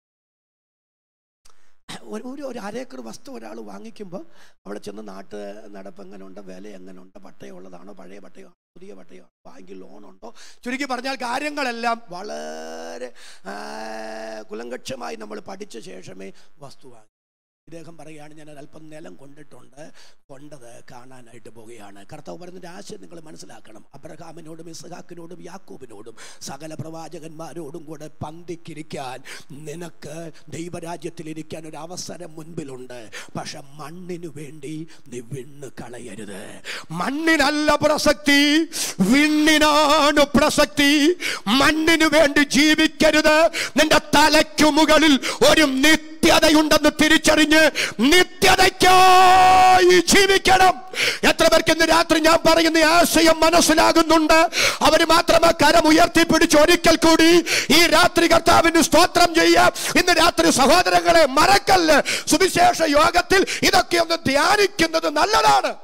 ഒരു ഒരു ഒരു അരേക്കർ വസ്തു ഒരാൾ വാങ്ങിക്കുമ്പോൾ അവിടെ ചെന്ന് നാട്ട് നടപ്പ് എങ്ങനെയുണ്ട് വില എങ്ങനെയുണ്ട് പട്ടയമുള്ളതാണോ പഴയ പട്ടയോ പുതിയ പട്ടയോ ബാങ്കിൽ ലോണുണ്ടോ ചുരുക്കി പറഞ്ഞാൽ കാര്യങ്ങളെല്ലാം വളരെ ആ, കുലങ്കക്ഷമായി നമ്മൾ പഠിച്ച ശേഷമേ വസ്തു വാങ്ങി ഇദ്ദേഹം പറയുകയാണ് ഞാൻ അല്പം നിലം കൊണ്ടിട്ടുണ്ട് കൊണ്ടത് കാണാനായിട്ട് പോവുകയാണ് കർത്താവ് പറയുന്നതിൻ്റെ ആശയം നിങ്ങൾ മനസ്സിലാക്കണം അബ്രഹാമിനോടും ഇസഹാക്കിനോടും യാക്കൂബിനോടും സകല പ്രവാചകന്മാരോടും കൂടെ പന്തിക്കിരിക്കാൻ നിനക്ക് ദൈവരാജ്യത്തിലിരിക്കാൻ ഒരു അവസരം മുൻപിലുണ്ട് പക്ഷെ മണ്ണിനു വേണ്ടി നീ വിണ്ണ് കളയരുത് മണ്ണിനല്ല പ്രസക്തി വിണ്ണിനാണ് പ്രസക്തി മണ്ണിനു വേണ്ടി ജീവിക്കരുത് നിന്റെ തലയ്ക്കു മുകളിൽ ഒരു നിത്യതയുണ്ടെന്ന് തിരിച്ചറിഞ്ഞ് നിത്യതയ്ക്കായി ജീവിക്കണം എത്ര പേർക്ക് ഇന്ന് രാത്രി ഞാൻ പറയുന്ന ഈ ആശയം മനസ്സിലാകുന്നുണ്ട് അവര് മാത്രമേ കരം ഉയർത്തിപ്പിടിച്ച് ഒരിക്കൽ കൂടി ഈ രാത്രി കർത്താവിന് സ്തോത്രം ചെയ്യാം ഇന്ന് രാത്രി സഹോദരങ്ങളെ മറക്കല്ല് സുവിശേഷ യോഗത്തിൽ ഇതൊക്കെ ഒന്ന് ധ്യാനിക്കുന്നത് നല്ലതാണ്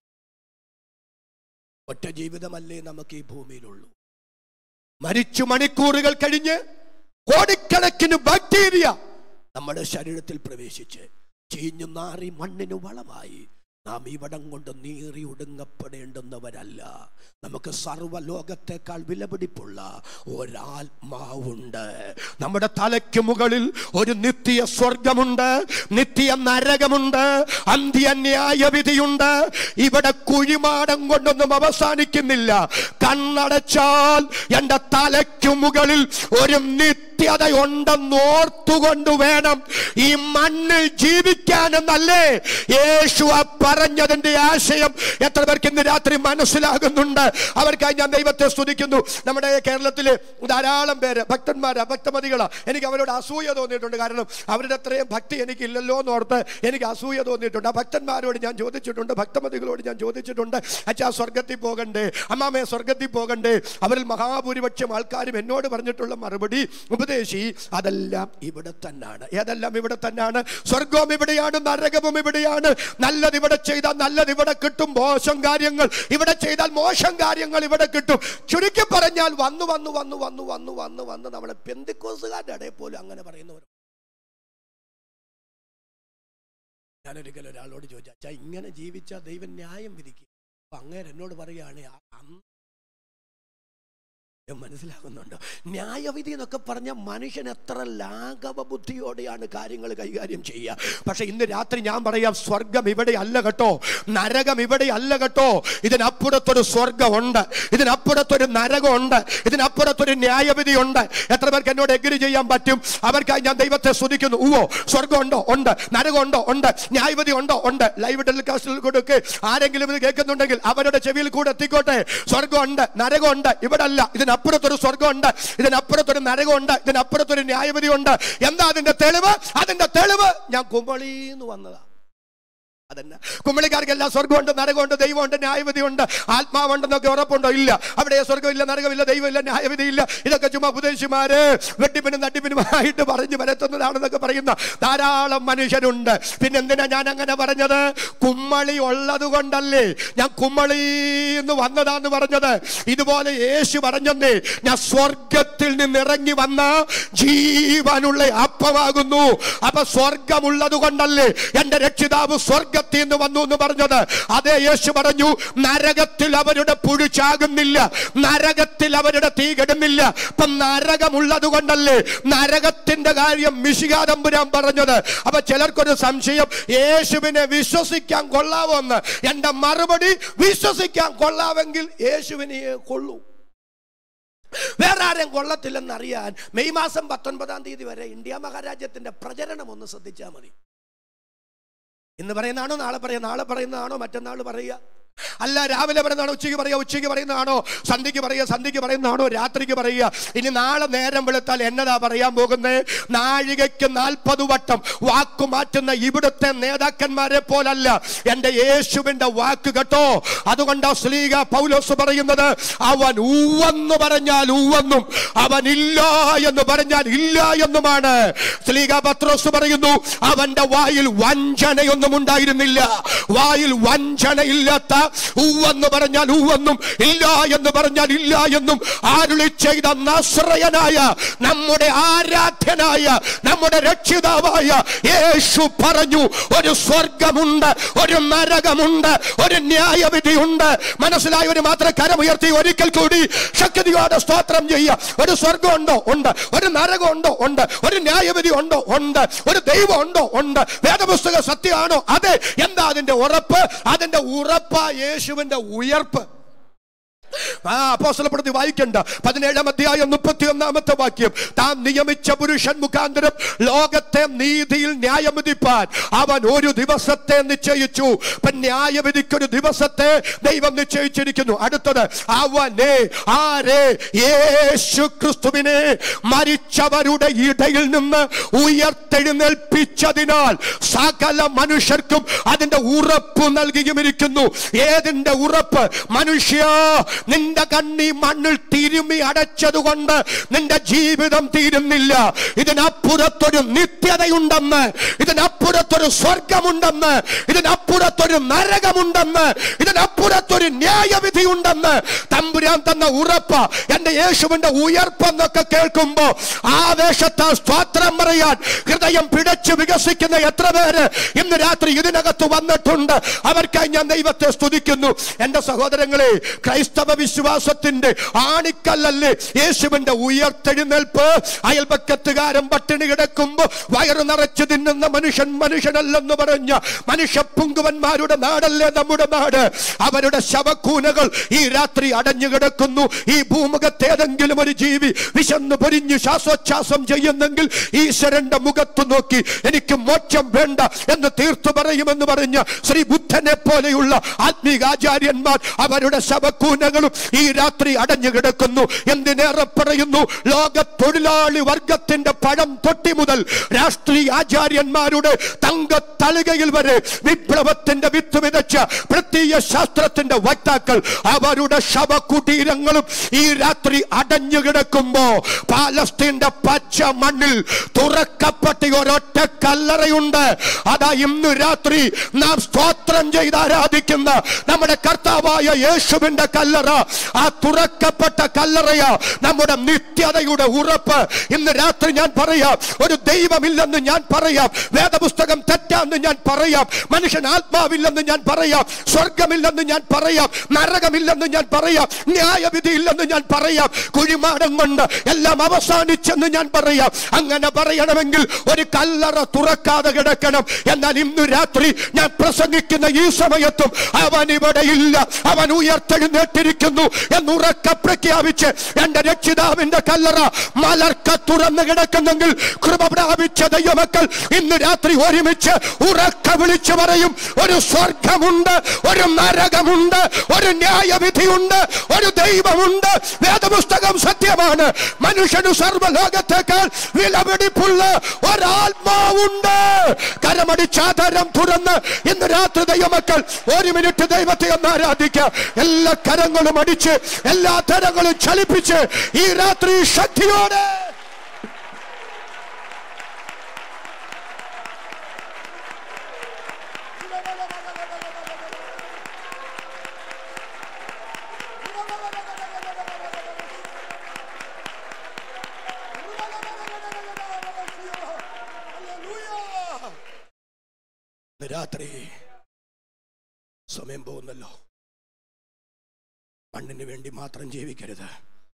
ഒറ്റ ജീവിതമല്ലേ നമുക്ക് ഈ ഭൂമിയിലുള്ളൂ മരിച്ചു മണിക്കൂറുകൾ കഴിഞ്ഞ് കോടിക്കണക്കിന് ബാക്ടീരിയ നമ്മുടെ ശരീരത്തിൽ പ്രവേശിച്ച് ചീഞ്ഞു നാറി മണ്ണിന് വളമായി നാം ഇവിടം കൊണ്ട് നീറി ഒടുങ്ങപ്പെടേണ്ടുന്നവരല്ല നമുക്ക് സർവ്വലോകത്തെക്കാൾ വിലപിടിപ്പുള്ള ഒരാത്മാവുണ്ട് നമ്മുടെ തലയ്ക്ക് മുകളിൽ ഒരു നിത്യ സ്വർഗമുണ്ട് നിത്യ നരകമുണ്ട് അന്ത്യ ന്യായവിധിയുണ്ട് ഇവിടെ കുഴിമാടം കൊണ്ടൊന്നും അവസാനിക്കുന്നില്ല കണ്ണടച്ചാൽ എൻ്റെ തലയ്ക്ക് മുകളിൽ ഒരു നിത്യതയുണ്ടെന്ന് ഓർത്തുകൊണ്ട് വേണം ഈ മണ്ണിൽ ജീവിക്കാനെന്നല്ലേ യേശു ആ പറഞ്ഞതിന്റെ ആശയം എത്ര പേർക്ക് ഇന്ന് രാത്രി മനസ്സിലാകുന്നുണ്ട് അവർക്കായി ഞാൻ ദൈവത്തെ സ്തുതിക്കുന്നു നമ്മുടെ കേരളത്തിലെ ധാരാളം പേര് ഭക്തന്മാരാ ഭക്തമതികളാ എനിക്ക് അവരോട് അസൂയ തോന്നിയിട്ടുണ്ട് കാരണം അവരുടെ അത്രയും ഭക്തി എനിക്കില്ലല്ലോ എന്ന് ഓർത്ത് എനിക്ക് അസൂയ തോന്നിയിട്ടുണ്ട് ആ ഭക്തന്മാരോട് ഞാൻ ചോദിച്ചിട്ടുണ്ട് ഭക്തമതികളോട് ഞാൻ ചോദിച്ചിട്ടുണ്ട് അച്ഛാ സ്വർഗത്തിൽ പോകണ്ടേ അമ്മാമേ സ്വർഗത്തിൽ പോകണ്ടേ അവരിൽ മഹാഭൂരിപക്ഷം ആൾക്കാരും എന്നോട് പറഞ്ഞിട്ടുള്ള മറുപടി ഉപദേശി അതെല്ലാം ഇവിടെ തന്നെയാണ് ഏതെല്ലാം ഇവിടെ തന്നെയാണ് സ്വർഗവും ഇവിടെയാണ് നരകവും ഇവിടെയാണ് നല്ലത് ഇവിടെ ചെയ്താൽ നല്ലത് ഇവിടെ കിട്ടും മോശം കാര്യങ്ങൾ ഇവിടെ ചെയ്താൽ മോശം കാര്യങ്ങൾ ഇവിടെ കിട്ടും ചുരുക്കി പറഞ്ഞാൽ വന്നു വന്നു വന്നു വന്നു വന്നു വന്നു വന്ന് നമ്മളെ പെന്തിക്കോസുകാരുടെ ഇടയിൽ പോലും അങ്ങനെ പറയുന്നവർ ഞാനൊരിക്കൽ ഒരാളോട് ചോദിച്ചു അച്ഛാ ഇങ്ങനെ ജീവിച്ചാൽ ദൈവം ന്യായം വിധിക്കും അപ്പൊ അങ്ങേര് എന്നോട് പറയുകയാണ് "ആ, അന്ന് മനസ്സിലാകുന്നുണ്ടോ ന്യായവിധി എന്നൊക്കെ പറഞ്ഞ മനുഷ്യൻ എത്ര ലാഘവ ബുദ്ധിയോടെയാണ് കാര്യങ്ങൾ കൈകാര്യം ചെയ്യുക പക്ഷെ ഇന്ന് രാത്രി ഞാൻ പറയാം സ്വർഗം ഇവിടെ അല്ല കേട്ടോ നരകം ഇവിടെ അല്ല കേട്ടോ ഇതിനപ്പുറത്തൊരു സ്വർഗമുണ്ട് ഇതിനപ്പുറത്തൊരു നരകമുണ്ട് ഇതിനപ്പുറത്തൊരു ന്യായവിധി ഉണ്ട് എത്ര പേർക്ക് എന്നോട് എഗ്രി ചെയ്യാൻ പറ്റും അവർക്കായി ഞാൻ ദൈവത്തെ സ്തുതിക്കുന്നു ഉവോ സ്വർഗമുണ്ടോ ഉണ്ട് നരകമുണ്ടോ ഉണ്ട് ന്യായവിധി ഉണ്ടോ ഉണ്ട് ലൈവ് ടെലികാസ്റ്റിൽ കൊടുക്ക് ആരെങ്കിലും ഇത് കേൾക്കുന്നുണ്ടെങ്കിൽ അവരുടെ ചെവിയിൽ കൂടെ എത്തിക്കോട്ടെ സ്വർഗമുണ്ട് നരകമുണ്ട് ഇവിടെ അല്ല ഇതിനപ്പുറത്തൊരു സ്വർഗമുണ്ട് ഇതിനപ്പുറത്തൊരു നരകമുണ്ട് ഇതിനപ്പുറത്തൊരു ന്യായവിധി ഉണ്ട് എന്താ അതിന്റെ തെളിവ് അതിന്റെ തെളിവ് ഞാൻ കുമളിന്ന് വന്നതാ അതന്നെ കുമ്മളിക്കാർക്ക് എല്ലാം സ്വർഗമുണ്ട് നരകമുണ്ട് ദൈവമുണ്ട് ന്യായവിധിയുണ്ട് ആത്മാവുണ്ടെന്നൊക്കെ ഉറപ്പുണ്ടോ ഇല്ല അവിടെ സ്വർഗമില്ല നരകമില്ല ദൈവമില്ല ന്യായവിധിയില്ല ഇതൊക്കെ ചുമ്മാ ഉപദേശിമാര് വെട്ടിപ്പിനും തട്ടിപ്പിനുമായിട്ട് പറഞ്ഞു വരത്തുന്നതാണെന്നൊക്കെ പറയുന്ന ധാരാളം മനുഷ്യരുണ്ട് പിന്നെ എന്തിനാ ഞാൻ അങ്ങനെ പറഞ്ഞത് കുമ്മളി ഉള്ളത് കൊണ്ടല്ലേ ഞാൻ കുമ്മളി എന്ന് വന്നതാന്ന് പറഞ്ഞത് ഇതുപോലെ യേശു പറഞ്ഞെന്നേ ഞാൻ സ്വർഗത്തിൽ നിന്ന് ഇറങ്ങി വന്ന ജീവനുള്ള അപ്പമാകുന്നു അപ്പൊ സ്വർഗമുള്ളത് കൊണ്ടല്ലേ എന്റെ രക്ഷിതാവ് സ്വർഗത്തിൽ നിന്ന് വന്നു എന്ന് പറഞ്ഞത് അതേ യേശു പറഞ്ഞു നരകത്തിൽ അവരുടെ പുഴു ചാകുന്നില്ല നരകത്തിൽ അവരുടെ തീ കെടുന്നില്ല അപ്പൊ നരകമുള്ളത് കൊണ്ടല്ലേ നരകത്തിന്റെ കാര്യം മിശികാതമ്പുരാൻ പറഞ്ഞത് അപ്പൊ ചിലർക്കൊരു സംശയം യേശുവിനെ വിശ്വസിക്കാൻ കൊള്ളാവോ എന്ന് എന്റെ മറുപടി വിശ്വസിക്കാൻ കൊള്ളാവെങ്കിൽ യേശുവിനെ കൊള്ളൂ വേറെ ആരെയും കൊള്ളത്തില്ലെന്നറിയാൻ മെയ് മാസം പത്തൊൻപതാം തീയതി വരെ ഇന്ത്യ മഹാരാജ്യത്തിന്റെ പ്രചരണം ഒന്ന് ശ്രദ്ധിച്ചാൽ മതി ഇന്ന് പറയുന്നതാണോ നാളെ പറയുക നാളെ പറയുന്നതാണോ മറ്റന്നാൾ പറയുക അല്ല രാവിലെ പറയുന്നതാണോ ഉച്ചയ്ക്ക് പറയുക ഉച്ചയ്ക്ക് പറയുന്നതാണോ സന്ധ്യയ്ക്ക് പറയുക സന്ധ്യയ്ക്ക് പറയുന്നതാണോ രാത്രിക്ക് പറയുക ഇനി നാളെ നേരം വെളുത്താൽ എന്നതാ പറയാൻ പോകുന്നത് നാഴികയ്ക്ക് നാൽപ്പത് വട്ടം വാക്കു മാറ്റുന്ന ഇവിടുത്തെ നേതാക്കന്മാരെ പോലല്ല എൻ്റെ യേശുവിൻ്റെ വാക്ക് കേട്ടോ അതുകൊണ്ടാ സ്ലീഗ പൗലോസ് പറയുന്നത് അവൻ ഊവെന്ന് പറഞ്ഞാൽ ഊവെന്നും അവൻ ഇല്ല എന്ന് പറഞ്ഞാൽ ഇല്ല എന്നുമാണ് സ്ലീഗ പത്രോസ് പറയുന്നു അവന്റെ വായിൽ വഞ്ചനയൊന്നും ഉണ്ടായിരുന്നില്ല വായിൽ വഞ്ചനയില്ലാത്ത ഊവെന്ന് പറഞ്ഞാൽ ഊവെന്നും ഇല്ല എന്ന് പറഞ്ഞാൽ ഇല്ല എന്നും ആരുളി ചെയ്ത നസ്രയനായ നമ്മുടെ ആരാധ്യനായ നമ്മുടെ രക്ഷിതാവായ യേശു പറഞ്ഞു ഒരു സ്വർഗമുണ്ട് ഒരു നരകമുണ്ട് ഒരു ന്യായവിധിയുണ്ട് മനസ്സിലായവര് മാത്രം കരമുയർത്തി ഒരിക്കൽ കൂടി ശക്തിയോടെ സ്തോത്രം ചെയ്യുക ഒരു സ്വർഗമുണ്ടോ ഉണ്ട് ഒരു നരകമുണ്ടോ ഉണ്ട് ഒരു ന്യായവിധി ഉണ്ടോ ഉണ്ട് ഒരു ദൈവം ഉണ്ടോ ഉണ്ട് വേദപുസ്തക സത്യമാണോ അതെ എന്താ അതിന്റെ ഉറപ്പ് അതിന്റെ ഉറപ്പാ യേശുവിന്റെ ഉയർപ്പ് ആ അപ്പോസ്തലപ്പെടുത്തി വായിക്കണ്ട പതിനേഴാം അധ്യായം മുപ്പത്തി ഒന്നാമത്തെ വാക്യം താൻ നിയമിച്ച പുരുഷൻ മുഖാന്തരം ലോകത്തെ നീതിയിൽ ന്യായവിധിപ്പാൻ അവൻ ഒരു ദിവസത്തെ നിശ്ചയിച്ചു ഇപ്പൊ ന്യായവിധിക്കൊരു ദിവസത്തെ ദൈവം നിശ്ചയിച്ചിരിക്കുന്നു അടുത്തത് അവനെ ആരെ യേശു ക്രിസ്തുവിനെ മരിച്ചവരുടെ ഇടയിൽ നിന്ന് ഉയർത്തെഴുന്നേൽപ്പിച്ചതിനാൽ സകല മനുഷ്യർക്കും അതിന്റെ ഉറപ്പ് നൽകിയുമിരിക്കുന്നു ഏതിന്റെ ഉറപ്പ് മനുഷ്യ നിന്റെ നിന്റെ കണ്ണി മണ്ണിൽ തിരുമി അടച്ചതുകൊണ്ട് നിന്റെ ജീവിതം തീരുന്നില്ല ഇതിനപ്പുറത്തൊരു നിത്യതയുണ്ടെന്ന് ഇതിനപ്പുറത്തൊരു സ്വർഗമുണ്ടെന്ന് ഇതിനപ്പുറത്തൊരു നരകമുണ്ടെന്ന് ഇതിനപ്പുറത്തൊരു ന്യായവിധിയുണ്ടെന്ന് തമ്പുരാൻ തന്ന ഉറപ്പ് എന്റെ യേശുവിന്റെ ഉയർപ്പെന്നൊക്കെ കേൾക്കുമ്പോ ആവേശത്താൽ സ്തോത്രം പറയാൻ ഹൃദയം പിടച്ചു വികസിക്കുന്ന എത്ര പേര് ഇന്ന് രാത്രി ഇതിനകത്ത് വന്നിട്ടുണ്ട് അവർക്കായി ഞാൻ ദൈവത്തെ സ്തുതിക്കുന്നു എന്റെ സഹോദരങ്ങളെ ക്രൈസ്തവ വിശ്വാസത്തിന്റെ ആണിക്കല്ലല്ലേ യേശുവിന്റെ ഉയർത്തെഴുന്നേൽപ്പ് അയൽപക്കത്തുകാരൻ പട്ടിണി കിടക്കുമ്പോ വയറു നിറച്ചു തിന്നുന്ന മനുഷ്യൻ മനുഷ്യനല്ലെന്ന് പറഞ്ഞ മനുഷ്യ പുങ്കുവന്മാരുടെ നാടല്ലേ നമ്മുടെ നാട് അവരുടെ ശവക്കൂനകൾ ഈ രാത്രി അടഞ്ഞു കിടക്കുന്നു ഈ ഭൂമുഖത്ത് ഏതെങ്കിലും ഒരു ജീവി വിശന്നു പൊരിഞ്ഞു ശ്വാസോച്ഛ്വാസം ചെയ്യുന്നെങ്കിൽ ഈശ്വരന്റെ മുഖത്ത് നോക്കി എനിക്ക് മോക്ഷം വേണ്ട എന്ന് തീർത്തു പറയുമെന്ന് പറഞ്ഞ ശ്രീ ബുദ്ധനെ പോലെയുള്ള ആത്മീകാചാര്യന്മാർ അവരുടെ ശവക്കൂനകളും ഈ രാത്രി അടഞ്ഞു കിടക്കുന്നു എന്തിനേറെ പറയുന്നു ലോക തൊഴിലാളി വർഗത്തിന്റെ പഴം തൊട്ടി മുതൽ രാഷ്ട്രീയ ആചാര്യന്മാരുടെ തങ്ക തളികയിൽ വരെ വിപ്ലവത്തിന്റെ വിത്ത് വിതച്ച പ്രത്യയ ശാസ്ത്രത്തിന്റെ വക്താക്കൾ അവരുടെ ശവകുടീരങ്ങളും ഈ രാത്രി അടഞ്ഞു കിടക്കുമ്പോ പാലസ്തീന്റെ പച്ച മണ്ണിൽ തുറക്കപ്പെട്ട ഒരൊറ്റ കല്ലറയുണ്ട് അതാ ഇന്ന് രാത്രി നാം സ്തോത്രം ചെയ്ത് ആരാധിക്കുന്ന നമ്മുടെ കർത്താവായ യേശുവിന്റെ കല്ലറ ആ തുറക്കപ്പെട്ട കല്ലറയ നമ്മുടെ നിത്യതയുടെ ഉറപ്പ് ഇന്ന് രാത്രി ഞാൻ പറയാം ഒരു ദൈവമില്ലെന്ന് ഞാൻ പറയാം വേദപുസ്തകം തെറ്റാന്ന് ഞാൻ പറയാം മനുഷ്യൻ ആത്മാവില്ലെന്ന് ഞാൻ പറയാം സ്വർഗമില്ലെന്ന് ഞാൻ പറയാം നരകമില്ലെന്ന് ഞാൻ പറയാം ന്യായവിധി ഇല്ലെന്ന് ഞാൻ പറയാം കുഴിമാടം കൊണ്ട് എല്ലാം അവസാനിച്ചെന്ന് ഞാൻ പറയാം അങ്ങനെ പറയണമെങ്കിൽ ഒരു കല്ലറ തുറക്കാതെ കിടക്കണം എന്നാൽ ഇന്ന് രാത്രി ഞാൻ പ്രസംഗിക്കുന്ന ഈ സമയത്തും അവൻ ഇവിടെ ഇല്ല അവൻ ഉയർത്തെഴുന്നേറ്റിരിക്കുന്നു എന്നുറക്ക പ്രഖ്യാപിച്ച് എന്റെ രക്ഷിതാവിന്റെ കല്ലറ മലർക്ക തുറന്നു കിടക്കുന്നെങ്കിൽ കൃപ പ്രാപിച്ച ദൈവമക്കൾ ഇന്ന് രാത്രി ഒരുമിച്ച് ഉറക്ക വിളിച്ചു പറയും ഒരു സ്വർഗമുണ്ട് ഒരു നരകമുണ്ട് ഒരു ന്യായവിധിയുണ്ട് ഒരു ദൈവമുണ്ട് വേദപുസ്തകം സത്യമാണ് മനുഷ്യന് സർവ്വലോകത്തേക്കാൾ വിലപിടിപ്പുള്ള ഒരാത്മാവുണ്ട് കരമടിച്ചാതരം തുറന്ന് ഇന്ന് രാത്രി ദൈവമക്കൾ ഒരു മിനിറ്റ് ദൈവത്തെ ഒന്ന് ആരാധിക്കാം എല്ലാ കരങ്ങളും അടിച്ച് എല്ലാ തരങ്ങളും ചലിപ്പിച്ച് ഈ രാത്രി ശക്തിയോടെ ഇന്ന് രാത്രി സമയം പോകുന്നല്ലോ മണ്ണിന് വേണ്ടി മാത്രം ജീവിക്കരുത്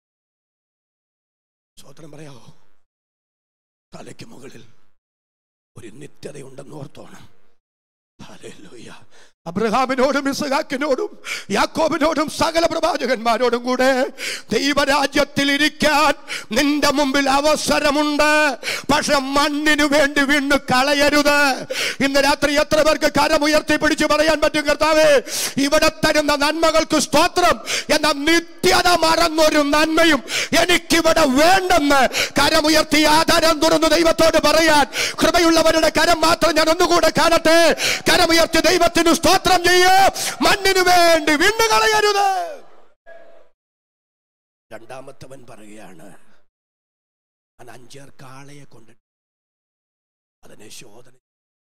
സ്വോത്രം പറയാവോ തലയ്ക്ക് മുകളിൽ ഒരു നിത്യതയുണ്ടെന്ന് ഓർത്തോണം ഹല്ലേലൂയ. അബ്രഹാമിനോടും ഇസഹാക്കിനോടും യാക്കോബിനോടും സകല പ്രവാചകന്മാരോടും കൂടെ ദൈവരാജ്യത്തിൽ ഇരിക്കാൻ നിന്റെ മുമ്പിൽ അവസരമുണ്ട് പക്ഷെ മണ്ണിനു വേണ്ടി വീണ് കളയരുത് ഇന്ന് രാത്രി എത്ര പേർക്ക് കരമുയർത്തി പിടിച്ചു പറയാൻ പറ്റും കർത്താവേ ഇവിടെ തരുന്ന നന്മകൾക്ക് സ്തോത്രം എന്ന നിത്യത മറന്നൊരു നന്മയും എനിക്കിവിടെ വേണ്ടെന്ന് കരമുയർത്തി ആധാരം തുറന്നു ദൈവത്തോട് പറയാൻ കൃപയുള്ളവരുടെ കരം മാത്രം ഞാൻ ഒന്നുകൂടെ കാണട്ടെ കരമുയർത്തി ദൈവത്തിന് സ്തോത്രം ചെയ്യൂ മണ്ണിനു വേണ്ടി വിണ്ണുകളയരുത് രണ്ടാമത്തവൻ പറയുകയാണ് ഞാൻ അഞ്ചേർ കാളയെ കൊണ്ട് അതിനെ ശോധന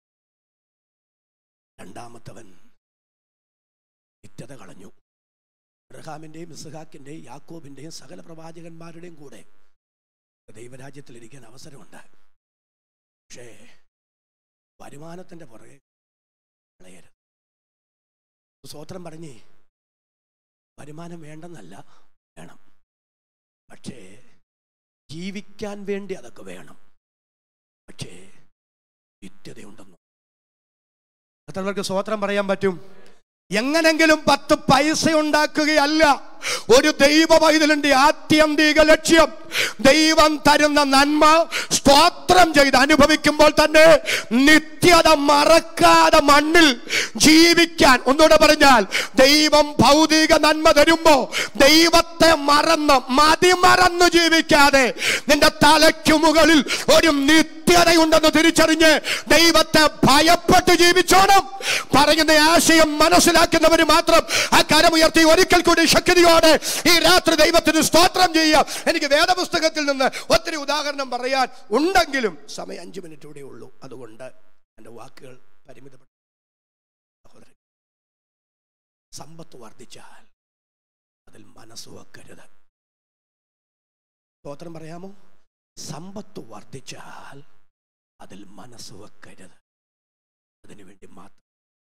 രണ്ടാമത്തവൻ നിത്യത കളഞ്ഞു അബ്രഹാമിന്റെയും ഇസ്ഹാക്കിന്റെയും യാക്കോബിന്റെയും സകല പ്രവാചകന്മാരുടെയും കൂടെ ദൈവരാജ്യത്തിൽ ഇരിക്കാൻ അവസരമുണ്ട് പക്ഷേ വരുമാനത്തിന്റെ പുറകെ കളയരുത് സ്വോത്രം പറഞ്ഞേ വരുമാനം വേണ്ടെന്നല്ല വേണം പക്ഷേ ജീവിക്കാൻ വേണ്ടി അതൊക്കെ വേണം പക്ഷേ നിത്യതയുണ്ടെന്നു എത്ര പേർക്ക് സ്വോത്രം പറയാൻ പറ്റും എങ്ങനെങ്കിലും പത്ത് പൈസ ഉണ്ടാക്കുകയല്ല ഒരു ദൈവ പൈതലിന്റെ ആത്യന്തിക ലക്ഷ്യം ദൈവം തരുന്ന നന്മ സ്തോത്രം ചെയ്ത് അനുഭവിക്കുമ്പോൾ തന്നെ നിത്യത മറക്കാതെ മണ്ണിൽ ജീവിക്കാൻ ഒന്നുകൂടെ പറഞ്ഞാൽ ദൈവം ഭൗതിക നന്മ തരുമ്പോ ദൈവത്തെ മറന്ന് മതിമറന്നു ജീവിക്കാതെ നിന്റെ തലയ്ക്കു മുകളിൽ ഒരു നിത്യതയുണ്ടെന്ന് തിരിച്ചറിഞ്ഞ് ദൈവത്തെ ഭയപ്പെട്ട് ജീവിച്ചോണം പറയുന്ന ആശയം മനസ്സിലാക്കുന്നവർ മാത്രം ആ കരമുയർത്തി ഒരിക്കൽ കൂടി ശക്തിയോടെ ഈ രാത്രി ദൈവത്തിന് സ്തോത്രം ചെയ്യാം എനിക്ക് വേദപുസ്തകത്തിൽ നിന്ന് ഒത്തിരി ഉദാഹരണം പറയാൻ ഉണ്ടെങ്കിലും സമയം അഞ്ചു മിനിറ്റ് കൂടെ ഉള്ളൂ അതുകൊണ്ട് എൻ്റെ വാക്കുകൾ പരിമിതപ്പെട്ടു സഹോദരൻ സമ്പത്ത് വർദ്ധിച്ചാൽ അതിൽ മനസ്സ് വെക്കരുത് സ്തോത്രം പറയാമോ സമ്പത്ത് വർദ്ധിച്ചാൽ അതിൽ മനസ്സ് വെക്കരുത് അതിനു വേണ്ടി മാത്രം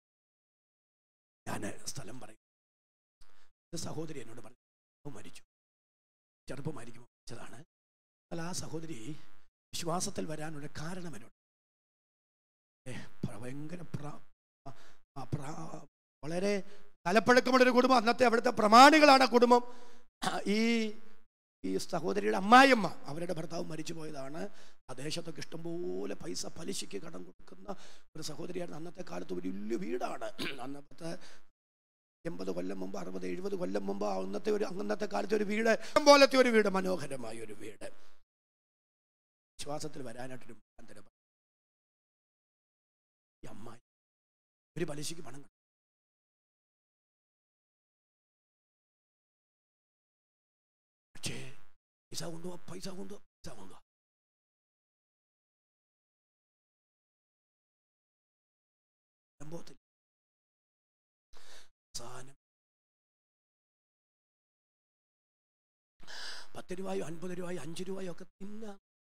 ഞാൻ സ്ഥലം പറയും ഒരു സഹോദരി എന്നോട് പറഞ്ഞു "അവൻ മരിച്ചു ചെറുപ്പമായിരിക്കും മരിച്ചതാണ് എന്നാൽ ആ സഹോദരി വിശ്വാസത്തിൽ വരാനുള്ള കാരണം എന്നോട് ഏ, ഭയങ്കര പ്ര- ആ, പ്ര- വളരെ തലപ്പഴക്കമുള്ള ഒരു കുടുംബം അന്നത്തെ അവിടുത്തെ പ്രമാണികളാണ് ആ കുടുംബം ഈ ഈ സഹോദരിയുടെ അമ്മായിയമ്മ അവരുടെ ഭർത്താവ് മരിച്ചു പോയതാണ് ആ ദേശത്തൊക്കെ ഇഷ്ടംപോലെ പൈസ പലിശയ്ക്ക് കടം കൊടുക്കുന്ന ഒരു സഹോദരിയാണ് അന്നത്തെ കാലത്ത് ഒരു വലിയ വീടാണ് അന്നത്തെ എൺപത് കൊല്ലം മുമ്പ് അറുപത് എഴുപത് കൊല്ലം മുമ്പ് അന്നത്തെ ഒരു അന്നത്തെ കാലത്തെ ഒരു വീട് പോലത്തെ ഒരു വീട് മനോഹരമായ ഒരു വീട് വിശ്വാസത്തിൽ വരാനായിട്ടൊരു മുഖാന്തരം ഈ അമ്മായി ഒരു പലിശയ്ക്ക് പണം കൊടുത്തു. പക്ഷേ പൈസ കൊണ്ടുപോവാ പൈസ കൊണ്ടുപോവാ പൈസ കൊണ്ടുപോവാ സംഭവത്തിൽ അവസാനം പത്ത് രൂപയോ അൻപത് രൂപയോ അഞ്ച് രൂപയോ ഒക്കെ തിന്നാം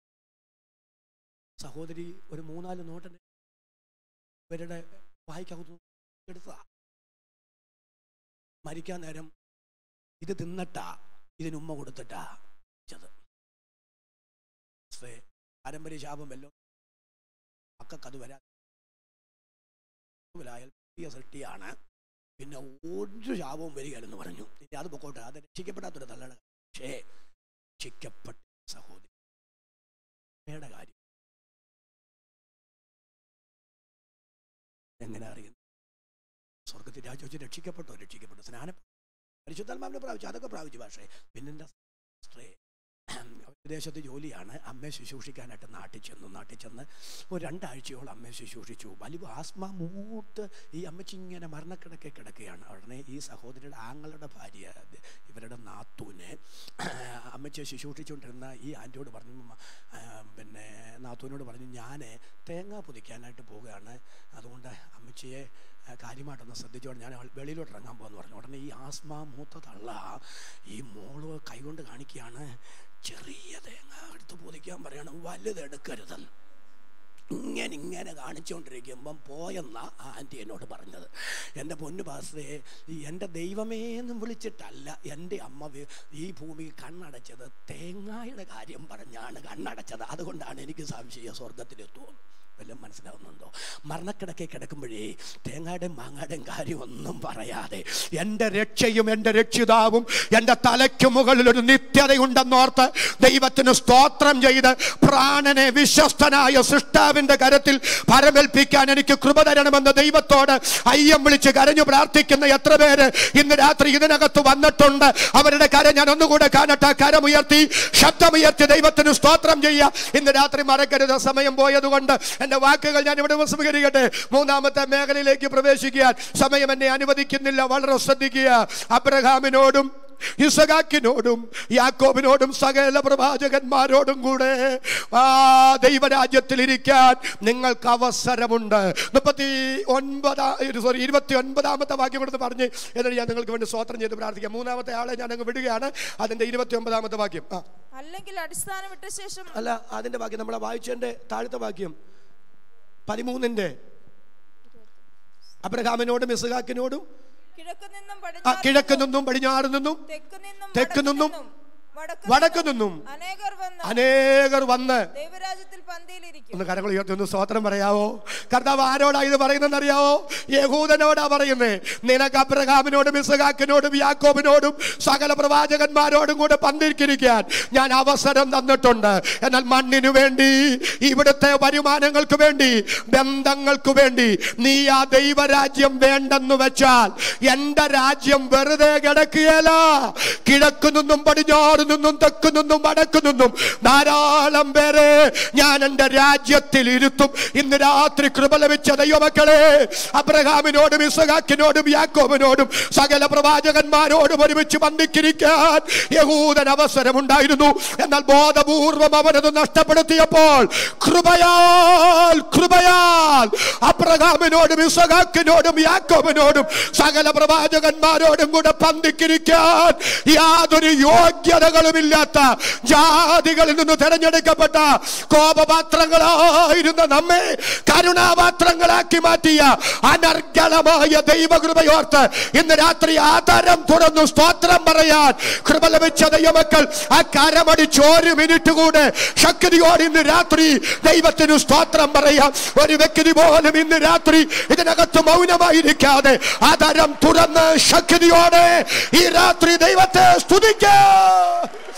സഹോദരി ഒരു മൂന്നാല് നോട്ടിന് ഇവരുടെ വായിക്കകത്ത് എടുത്തതാ മരിക്കാൻ നേരം ഇത് തിന്നട്ടാ ഇതിന് ഉമ്മ കൊടുത്തിട്ടാ മരിച്ചത് പക്ഷേ പാരമ്പര്യ ശാപം വല്ലോ മക്കൾക്കത് വരാ ായാൽ പുതിയ സൃഷ്ടിയാണ് പിന്നെ ഒരു ശാപവും വരികയില്ലെന്ന് പറഞ്ഞു ഇനി അത് പൊക്കോട്ടെ അത് രക്ഷിക്കപ്പെടാത്തൊരു തള്ളയുടെ പക്ഷേ രക്ഷിക്കപ്പെട്ട സഹോദരി അമ്മയുടെ കാര്യം എങ്ങനെ അറിയുന്നു സ്വർഗത്തിൽ രാജോച്ച് രക്ഷിക്കപ്പെട്ടോ രക്ഷിക്കപ്പെട്ടു സ്നാനം പരിശുദ്ധാത്മാവിനെ പ്രാപിച്ചു അതൊക്കെ പ്രാപിച്ചു പക്ഷേ പിന്നെൻ്റെ സിസ്റ്ററെ വിദേശത്ത് ജോലിയാണ് അമ്മയെ ശുശ്രൂഷിക്കാനായിട്ട് നാട്ടിൽ ചെന്നു നാട്ടിൽ ചെന്ന് ഒരു രണ്ടാഴ്ചയോളം അമ്മയെ ശുശ്രൂഷിച്ചു വലിയ ആസ്മ മൂത്ത് ഈ അമ്മച്ചി ഇങ്ങനെ മരണക്കിടക്കെ കിടക്കുകയാണ് ഉടനെ ഈ സഹോദരിയുടെ ആങ്ങളുടെ ഭാര്യ ഇവരുടെ നാത്തൂന് അമ്മച്ചിയെ ശുശ്രൂഷിച്ചുകൊണ്ടിരുന്ന ഈ ആൻറ്റിയോട് പറഞ്ഞു "ഉമ്മ, ആ, പിന്നെ നാത്തൂനോട് പറഞ്ഞു ഞാൻ തേങ്ങ പൊതിക്കാനായിട്ട് പോവുകയാണ് അതുകൊണ്ട് അമ്മച്ചിയെ ആ, കാര്യമായിട്ടൊന്ന് ശ്രദ്ധിച്ചോണ്ട് ഞാൻ അവൾ വെളിയിലോട്ട് ഇറങ്ങാൻ പോകുന്നു പറഞ്ഞു ഉടനെ ഈ ആസ്മ മൂത്ത തള്ള ഈ മോള് കൈകൊണ്ട് കാണിക്കുകയാണ് ചെറിയ തേങ്ങ എടുത്ത് പൊതിക്കാൻ പറയണം വലുതെടുക്കരുതെന്ന് ഇങ്ങനെ ഇങ്ങനെ കാണിച്ചുകൊണ്ടിരിക്കുമ്പം പോയെന്ന ആ ആൻറ്റി എന്നോട് പറഞ്ഞത് എൻ്റെ പൊന്നു പാസ്റ്റേ ഈ എൻ്റെ ദൈവമേ എന്നും വിളിച്ചിട്ടല്ല എൻ്റെ അമ്മ വി- ഈ ഭൂമിയിൽ കണ്ണടച്ചത് തേങ്ങായുടെ കാര്യം പറഞ്ഞാണ് കണ്ണടച്ചത് അതുകൊണ്ടാണ് എനിക്ക് സംശയം സ്വർഗത്തിലെത്തുമോ വല്ലതും മനസ്സിലാവുന്നുണ്ടോ മരണക്കിടക്കെ കിടക്കുമ്പോഴേ തേങ്ങയുടെയും മാങ്ങയുടെയും കാര്യം ഒന്നും പറയാതെ എൻ്റെ രക്ഷയും എൻ്റെ രക്ഷിതാവും എൻ്റെ തലയ്ക്ക് മുകളിൽ ഒരു നിത്യതയുണ്ടെന്നോർത്ത് ദൈവത്തിന് സ്തോത്രം ചെയ്ത് പ്രാണനെ വിശ്വസ്തനായ സൃഷ്ടാവിൻ്റെ കരത്തിൽ പരമേൽപ്പിക്കാൻ എനിക്ക് കൃപ തരണമെന്ന് ദൈവത്തോട് അയ്യം വിളിച്ച് കരഞ്ഞു പ്രാർത്ഥിക്കുന്ന എത്ര പേര് ഇന്ന് രാത്രി ഇതിനകത്ത് വന്നിട്ടുണ്ട് അവരുടെ കരം ഞാൻ ഒന്നുകൂടെ കാണട്ടെ കരമുയർത്തി ശബ്ദമുയർത്തി ദൈവത്തിന് സ്തോത്രം ചെയ്യുക ഇന്ന് രാത്രി മറക്കരുത് സമയം പോയതുകൊണ്ട് എൻ്റെ വാക്കുകൾ ഞാൻ ഇവിടെ ഉപസംഹരിക്കട്ടെ മൂന്നാമത്തെ മേഖലയിലേക്ക് പ്രവേശിക്കാൻ സമയം എന്നെ അനുവദിക്കുന്നില്ല വളരെ ശ്രദ്ധിക്കുക അബ്രഹാമിനോടും ഇസഹാക്കിനോടും യാക്കോബിനോടും സകല പ്രവാചകന്മാരോടും കൂടെ ആ ദൈവരാജ്യത്തിൽ ഇരിക്കാൻ നിങ്ങൾക്ക് അവസരമുണ്ട് മുപ്പത്തി ഒൻപതാ സോറി ഇരുപത്തി ഒൻപതാമത്തെ വാക്യം കൊടുത്ത് പറഞ്ഞ് എന്നിട്ട് ഞാൻ നിങ്ങൾക്ക് വേണ്ടി സ്വോത്രം ചെയ്ത് പ്രാർത്ഥിക്കാം മൂന്നാമത്തെ ആളെ ഞാൻ അങ്ങ് വിടുകയാണ് അതിന്റെ ഇരുപത്തി ഒൻപതാമത്തെ വാക്യം ആ അല്ലെങ്കിൽ അടിസ്ഥാനം വിട്ട ശേഷം അല്ല അതിന്റെ വാക്യം നമ്മളെ വായിച്ചതിന്റെ താഴത്തെ വാക്യം പതിമൂന്നിന്റെ അബ്രഹാമിനോടും ഇസഹാക്കിനോടും കിഴക്ക് നിന്നും ആ പടിഞ്ഞാറ് കിഴക്ക് നിന്നും പടിഞ്ഞാറ് നിന്നും തെക്ക് നിന്നും തെക്ക് വടക്ക് നിന്നും നിന്നും വടക്ക് വടക്കു നിന്നും അനേകർ വന്ന് അനേകർ വന്ന് ദൈവരാജ്യത്തിൽ പന്തിയിലിരിക്കും ഒന്ന് കരങ്ങൾ ഉയർത്തി ഒന്ന് സ്തോത്രം പറയാവോ കർത്താവ് ആരോടാ ഇത് പറയുന്നത് അറിയാവോ യഹൂദനോടാ പറയുന്നേ നിനക്ക് അബ്രഹാമിനോടും ഇസഹാക്കിനോടും യാക്കോബിനോടും സകല പ്രവാചകന്മാരോടും കൂടെ പന്തിരിക്കാൻ ഞാൻ അവസരം തന്നിട്ടുണ്ട് എന്നാൽ മണ്ണിനു വേണ്ടി ഇവിടുത്തെ വരുമാനങ്ങൾക്ക് വേണ്ടി ബന്ധങ്ങൾക്ക് വേണ്ടി നീ ആ ദൈവരാജ്യം വേണ്ടെന്ന് വെച്ചാൽ എന്റെ രാജ്യം വെറുതെ കിടക്കുകയല്ല കിഴക്കു നിന്നും പടിഞ്ഞാറ് നിന്നും തെക്കു നിന്നും വടക്കു നിന്നും ധാരാളം പേരെ ഞാൻ എൻ്റെ രാജ്യത്തിൽ ഇരുത്തും ഇന്ന് രാത്രി കൃപ ലഭിച്ച ദൈവമക്കളെ അബ്രഹാമിനോടും ഇസഹാക്കിനോടും യാക്കോബിനോടും സകല പ്രവാചകന്മാരോടും ഒരുമിച്ച് ബന്ധിക്കിരിക്കാൻ യഹൂദൻ അവസരമുണ്ടായിരുന്നു എന്നാൽ ബോധപൂർവം അവനത് നഷ്ടപ്പെടുത്തിയപ്പോൾ കൃപയാൽ കൃപയാൽ അബ്രഹാമിനോടും ഇസഹാക്കിനോടും യാക്കോബിനോടും സകല പ്രവാചകന്മാരോടും കൂടെ പന്തിക്കിരിക്കാൻ യാതൊരു യോഗ്യതകളുമില്ലാത്ത ജാതികളിൽ നിന്ന് തെരഞ്ഞെടുക്കപ്പെട്ട കോപപാത്രങ്ങളായിരുന്ന നമ്മെ കരുണാപാത്രങ്ങളാക്കി മാറ്റിയ അനർഗളമായ ദൈവകൃപയോർത്ത് ഇന്ന് രാത്രി ആധാരം തുറന്നു സ്തോത്രം പറയാൻ കൃപ ലഭിച്ച ദൈവമക്കൾ ആ കരമടിച്ച് ഒരു മിനിറ്റ് കൂടെ ശക്തിയോട് ഇന്ന് രാത്രി ദൈവത്തിന് സ്തോത്രം പറയാം ഒരു വ്യക്തി പോലും ഇന്ന് രാത്രി ഇതിനകത്ത് മൗനമായിരിക്കാതെ ആധാരം തുറന്ന് ശക്തിയോടെ ഈ രാത്രി ദൈവത്തെ സ്തുതിക്കാം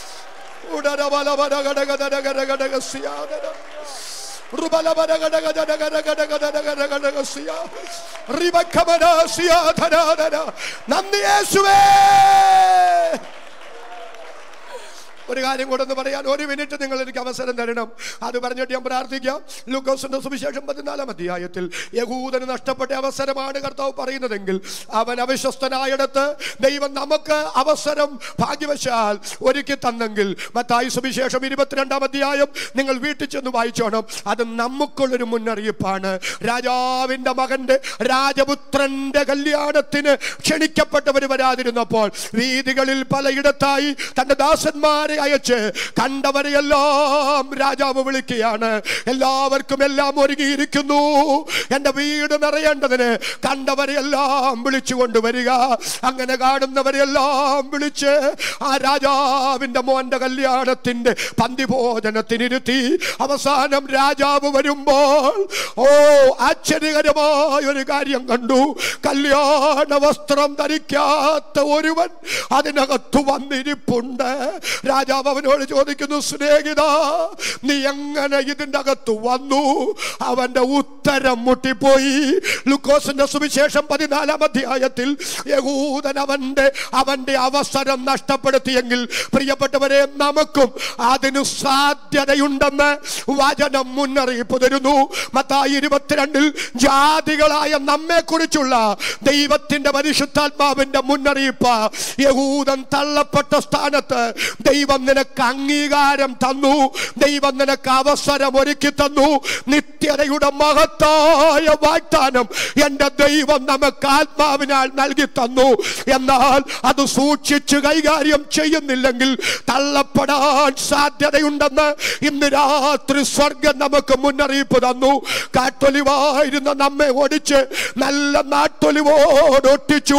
ഉടരബലബലഘടകധരഘടകഘടകസിയാദന. റുബലബലഘടകഘടകഘടകഘടകഘടകസിയ. റിബക്കമനസിയാധനാധന. നന്ദി യേശുവേ ഒരു കാര്യം കൂടെ ഒന്ന് പറയാൻ ഒരു മിനിറ്റ് നിങ്ങൾ എനിക്ക് അവസരം തരണം അത് പറഞ്ഞിട്ട് ഞാൻ പ്രാർത്ഥിക്കാം ലൂക്കോസിന്റെ സുവിശേഷം പതിനാലാം അധ്യായത്തിൽ യഹൂദന് നഷ്ടപ്പെട്ട അവസരമാണ് കർത്താവ് പറയുന്നതെങ്കിൽ അവൻ അവിശ്വസ്തനായിടത്ത് ദൈവം നമുക്ക് അവസരം ഭാഗ്യവശാൽ ഒരുക്കി തന്നെങ്കിൽ മത്തായി സുവിശേഷം ഇരുപത്തിരണ്ടാം അധ്യായം നിങ്ങൾ വീട്ടിൽ ചെന്ന് വായിച്ചോണം അത് നമുക്കുള്ളൊരു മുന്നറിയിപ്പാണ് രാജാവിന്റെ മകന്റെ രാജപുത്രന്റെ കല്യാണത്തിന് ക്ഷണിക്കപ്പെട്ടവർ വരാതിരുന്നപ്പോൾ വീതികളിൽ പലയിടത്തായി തന്റെ ദാസന്മാരെ അയച്ച് കണ്ടവരെയെല്ലാം രാജാവ് വിളിക്കുകയാണ് എല്ലാവർക്കും എല്ലാം ഒരുങ്ങിയിരിക്കുന്നു എൻ്റെ വീട് നിറയേണ്ടതിന് കണ്ടവരെയെല്ലാം വിളിച്ചു കൊണ്ടുവരിക അങ്ങനെ കാണുന്നവരെല്ലാം വിളിച്ച് ആ രാജാവിൻ്റെ മോന്റെ കല്യാണത്തിൻ്റെ പന്തിഭോജനത്തിനിരുത്തി അവസാനം രാജാവ് വരുമ്പോൾ ഓ ആശ്ചര്യകരമായ ഒരു കാര്യം കണ്ടു കല്യാണ വസ്ത്രം ധരിക്കാത്ത ഒരുവൻ അതിനകത്ത് വന്നിരിപ്പുണ്ട് രാജാവ് അവനോട് ചോദിക്കുന്നു സ്നേഹിത നീ എങ്ങനെ ഇതിൻ്റെ അകത്ത് വന്നു അവന്റെ ഉത്തരം മുട്ടിപ്പോയി ലുക്കോസിന്റെ സുവിശേഷം പതിനാലാം അധ്യായത്തിൽ യഹൂദൻ അവന്റെ അവന്റെ അവസരം നഷ്ടപ്പെടുത്തിയെങ്കിൽ പ്രിയപ്പെട്ടവരെ നമുക്കും അതിന് സാധ്യതയുണ്ടെന്ന് വചനം മുന്നറിയിപ്പ് തരുന്നു മത്തായി ഇരുപത്തിരണ്ടിൽ ജാതികളായ നമ്മെ കുറിച്ചുള്ള ദൈവത്തിന്റെ പരിശുദ്ധാത്മാവിന്റെ മുന്നറിയിപ്പ് യഹൂദൻ തള്ളപ്പെട്ട സ്ഥാനത്ത് ദൈവം നിനക്ക് അംഗീകാരം തന്നു ദൈവം നിനക്ക് അവസരം ഒരുക്കി തന്നു നിത്യതയുടെ മഹത്തായ വാഗ്ദാനം എൻ്റെ ദൈവം നമുക്ക് ആത്മാവിനാൽ നൽകി തന്നു എന്നാൽ അത് സൂക്ഷിച്ച് കൈകാര്യം ചെയ്യുന്നില്ലെങ്കിൽ തള്ളപ്പെടാൻ സാധ്യതയുണ്ടെന്ന് ഇന്ന് രാത്രി സ്വർഗം നമുക്ക് മുന്നറിയിപ്പ് തന്നു കാട്ടൊലിവായിരുന്ന നമ്മെ ഓടിച്ച് നല്ല നാട്ടൊലിവോട് ഒട്ടിച്ചു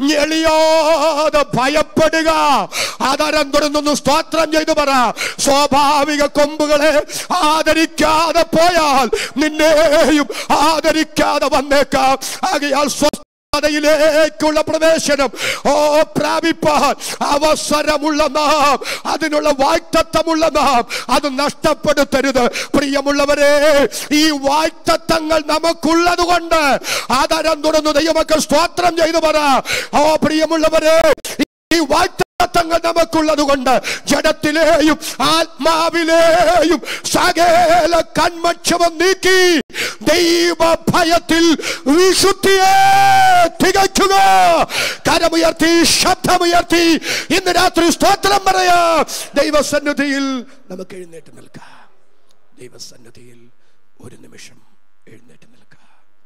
ഞെളിയാതെ ഭയപ്പെടുക ആധാരം തുറന്നൊന്ന് സ്തോത്രം ചെയ്തു പറ സ്വാഭാവിക കൊമ്പുകളെ ആദരിക്കാതെ പോയാൽ നിന്നെയും ആദരിക്കാതെ വന്നേക്കാം ആകയാൽ സ്വസ്ഥതയിലേക്കുള്ള പ്രവേശനം ഓ പ്രാപിപ്പാൻ അവസരമുള്ള നാം അതിനുള്ള വായ്ത്തത്വമുള്ള നാം അത് നഷ്ടപ്പെടുത്തരുത് പ്രിയമുള്ളവരെ ഈ വായ്ത്തത്വങ്ങൾ നമുക്കുള്ളത് കൊണ്ട് ആധാരം തുറന്നു ദൈവമക്കൾ സ്തോത്രം ചെയ്തു പറ ഓ പ്രിയമുള്ളവരെ ഈ വാഗ്ദത്തങ്ങൾ നമുക്കുള്ളത് കൊണ്ട് ജഡത്തിലെയും ആത്മാവിലെയും സകല കന്മക്ഷവും നീക്കി ദൈവ ഭയത്തിൽ വിശുദ്ധിയെ തികയ്ക്കുക കരമുയർത്തി ശബ്ദമുയർത്തി ഇന്ന് രാത്രി സ്തോത്രം പറയാം ദൈവസന്നിധിയിൽ നമുക്ക് എഴുന്നേറ്റ് നിൽക്കാം ദൈവസന്നിധിയിൽ ഒരു നിമിഷം എഴുന്നേറ്റ് നിൽക്കാം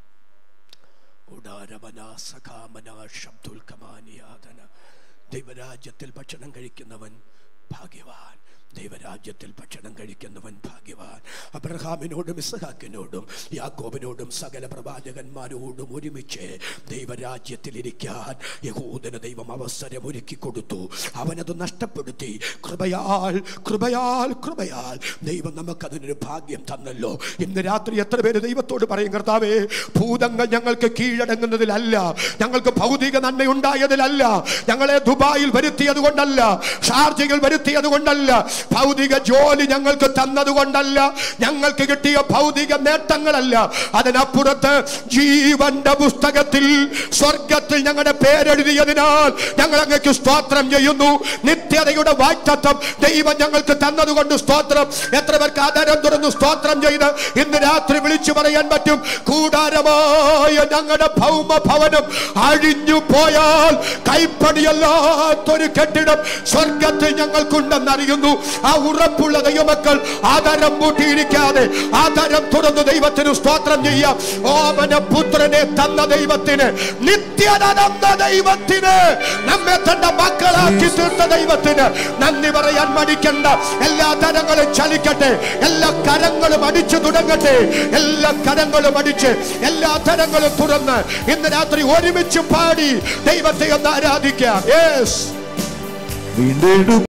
ഉടാരമന സഖാമന ശബ്ദുൽക്കമാനിയാതന ദൈവരാജ്യത്തിൽ ഭക്ഷണം കഴിക്കുന്നവൻ ഭാഗ്യവാൻ ദൈവരാജ്യത്തിൽ ഭക്ഷണം കഴിക്കുന്നവൻ ഭാഗ്യവാൻ അബ്രഹാമിനോടും ഇസഹാക്കിനോടും യാക്കോബിനോടും സകല പ്രവാചകന്മാരോടും ഒരുമിച്ച് ദൈവരാജ്യത്തിൽ ഇരിക്കാൻ യഹൂദന് ദൈവം അവസരം ഒരുക്കി കൊടുത്തു അവനത് നഷ്ടപ്പെടുത്തി കൃപയാൽ കൃപയാൽ കൃപയാൽ ദൈവം നമുക്കതിനൊരു ഭാഗ്യം തന്നല്ലോ ഇന്ന് രാത്രി എത്ര പേര് ദൈവത്തോട് പറയും കർത്താവേ ഭൂതങ്ങൾ ഞങ്ങൾക്ക് കീഴടങ്ങുന്നതിലല്ല ഞങ്ങൾക്ക് ഭൗതിക നന്മ ഉണ്ടായതിലല്ല ഞങ്ങളെ ദുബായിൽ വരുത്തിയത് കൊണ്ടല്ല ഷാർജയിൽ വരുത്തിയത് കൊണ്ടല്ല ഭൗതിക ജോലി ഞങ്ങൾക്ക് തന്നത് കൊണ്ടല്ല ഞങ്ങൾക്ക് കിട്ടിയ ഭൗതിക നേട്ടങ്ങളല്ല അതിനപ്പുറത്ത് ജീവന്റെ പുസ്തകത്തിൽ സ്വർഗത്തിൽ ഞങ്ങളുടെ പേരെഴുതിയതിനാൽ ഞങ്ങൾ അങ്ങക്ക് സ്തോത്രം ചെയ്യുന്നു നിത്യതയുടെ വാക്തത്വം ദൈവം ഞങ്ങൾക്ക് തന്നതുകൊണ്ട് സ്തോത്രം എത്ര പേർക്ക് ആധാരം തുറന്നു സ്തോത്രം ചെയ്ത് ഇന്ന് രാത്രി വിളിച്ചു പറയാൻ പറ്റും കൂടാരമായ ഞങ്ങളുടെ ഭൗമ ഭവനം അഴിഞ്ഞു പോയാൽ കൈപ്പണിയല്ലാത്തൊരു കെട്ടിടം സ്വർഗത്തിൽ ഞങ്ങൾക്കുണ്ടെന്നറിയുന്നു ആ ഉറപ്പുള്ള ദൈവമക്കൾ ആധാരം പൂട്ടിയിരിക്കാതെ ആധാരം തുറന്ന് ദൈവത്തിന് സ്തോത്രം ചെയ്യാം ഓമന പുത്രനെ തന്ന ദൈവത്തിന് നിത്യത തന്ന ദൈവത്തിന് നമ്മെ തന്റെ മക്കളാക്കി തീർത്ത ദൈവത്തിന് നന്ദി പറയാൻ മടിക്കണ്ട എല്ലാ തരങ്ങളും ചലിക്കട്ടെ എല്ലാ കരങ്ങളും അടിച്ചു തുടങ്ങട്ടെ എല്ലാ കരങ്ങളും അടിച്ച് എല്ലാ തരങ്ങളും തുറന്ന് ഇന്ന് രാത്രി ഒരുമിച്ച് പാടി ദൈവത്തെ ഒന്ന് ആരാധിക്കാം യെസ് വീണ്ടെടുപ്പ്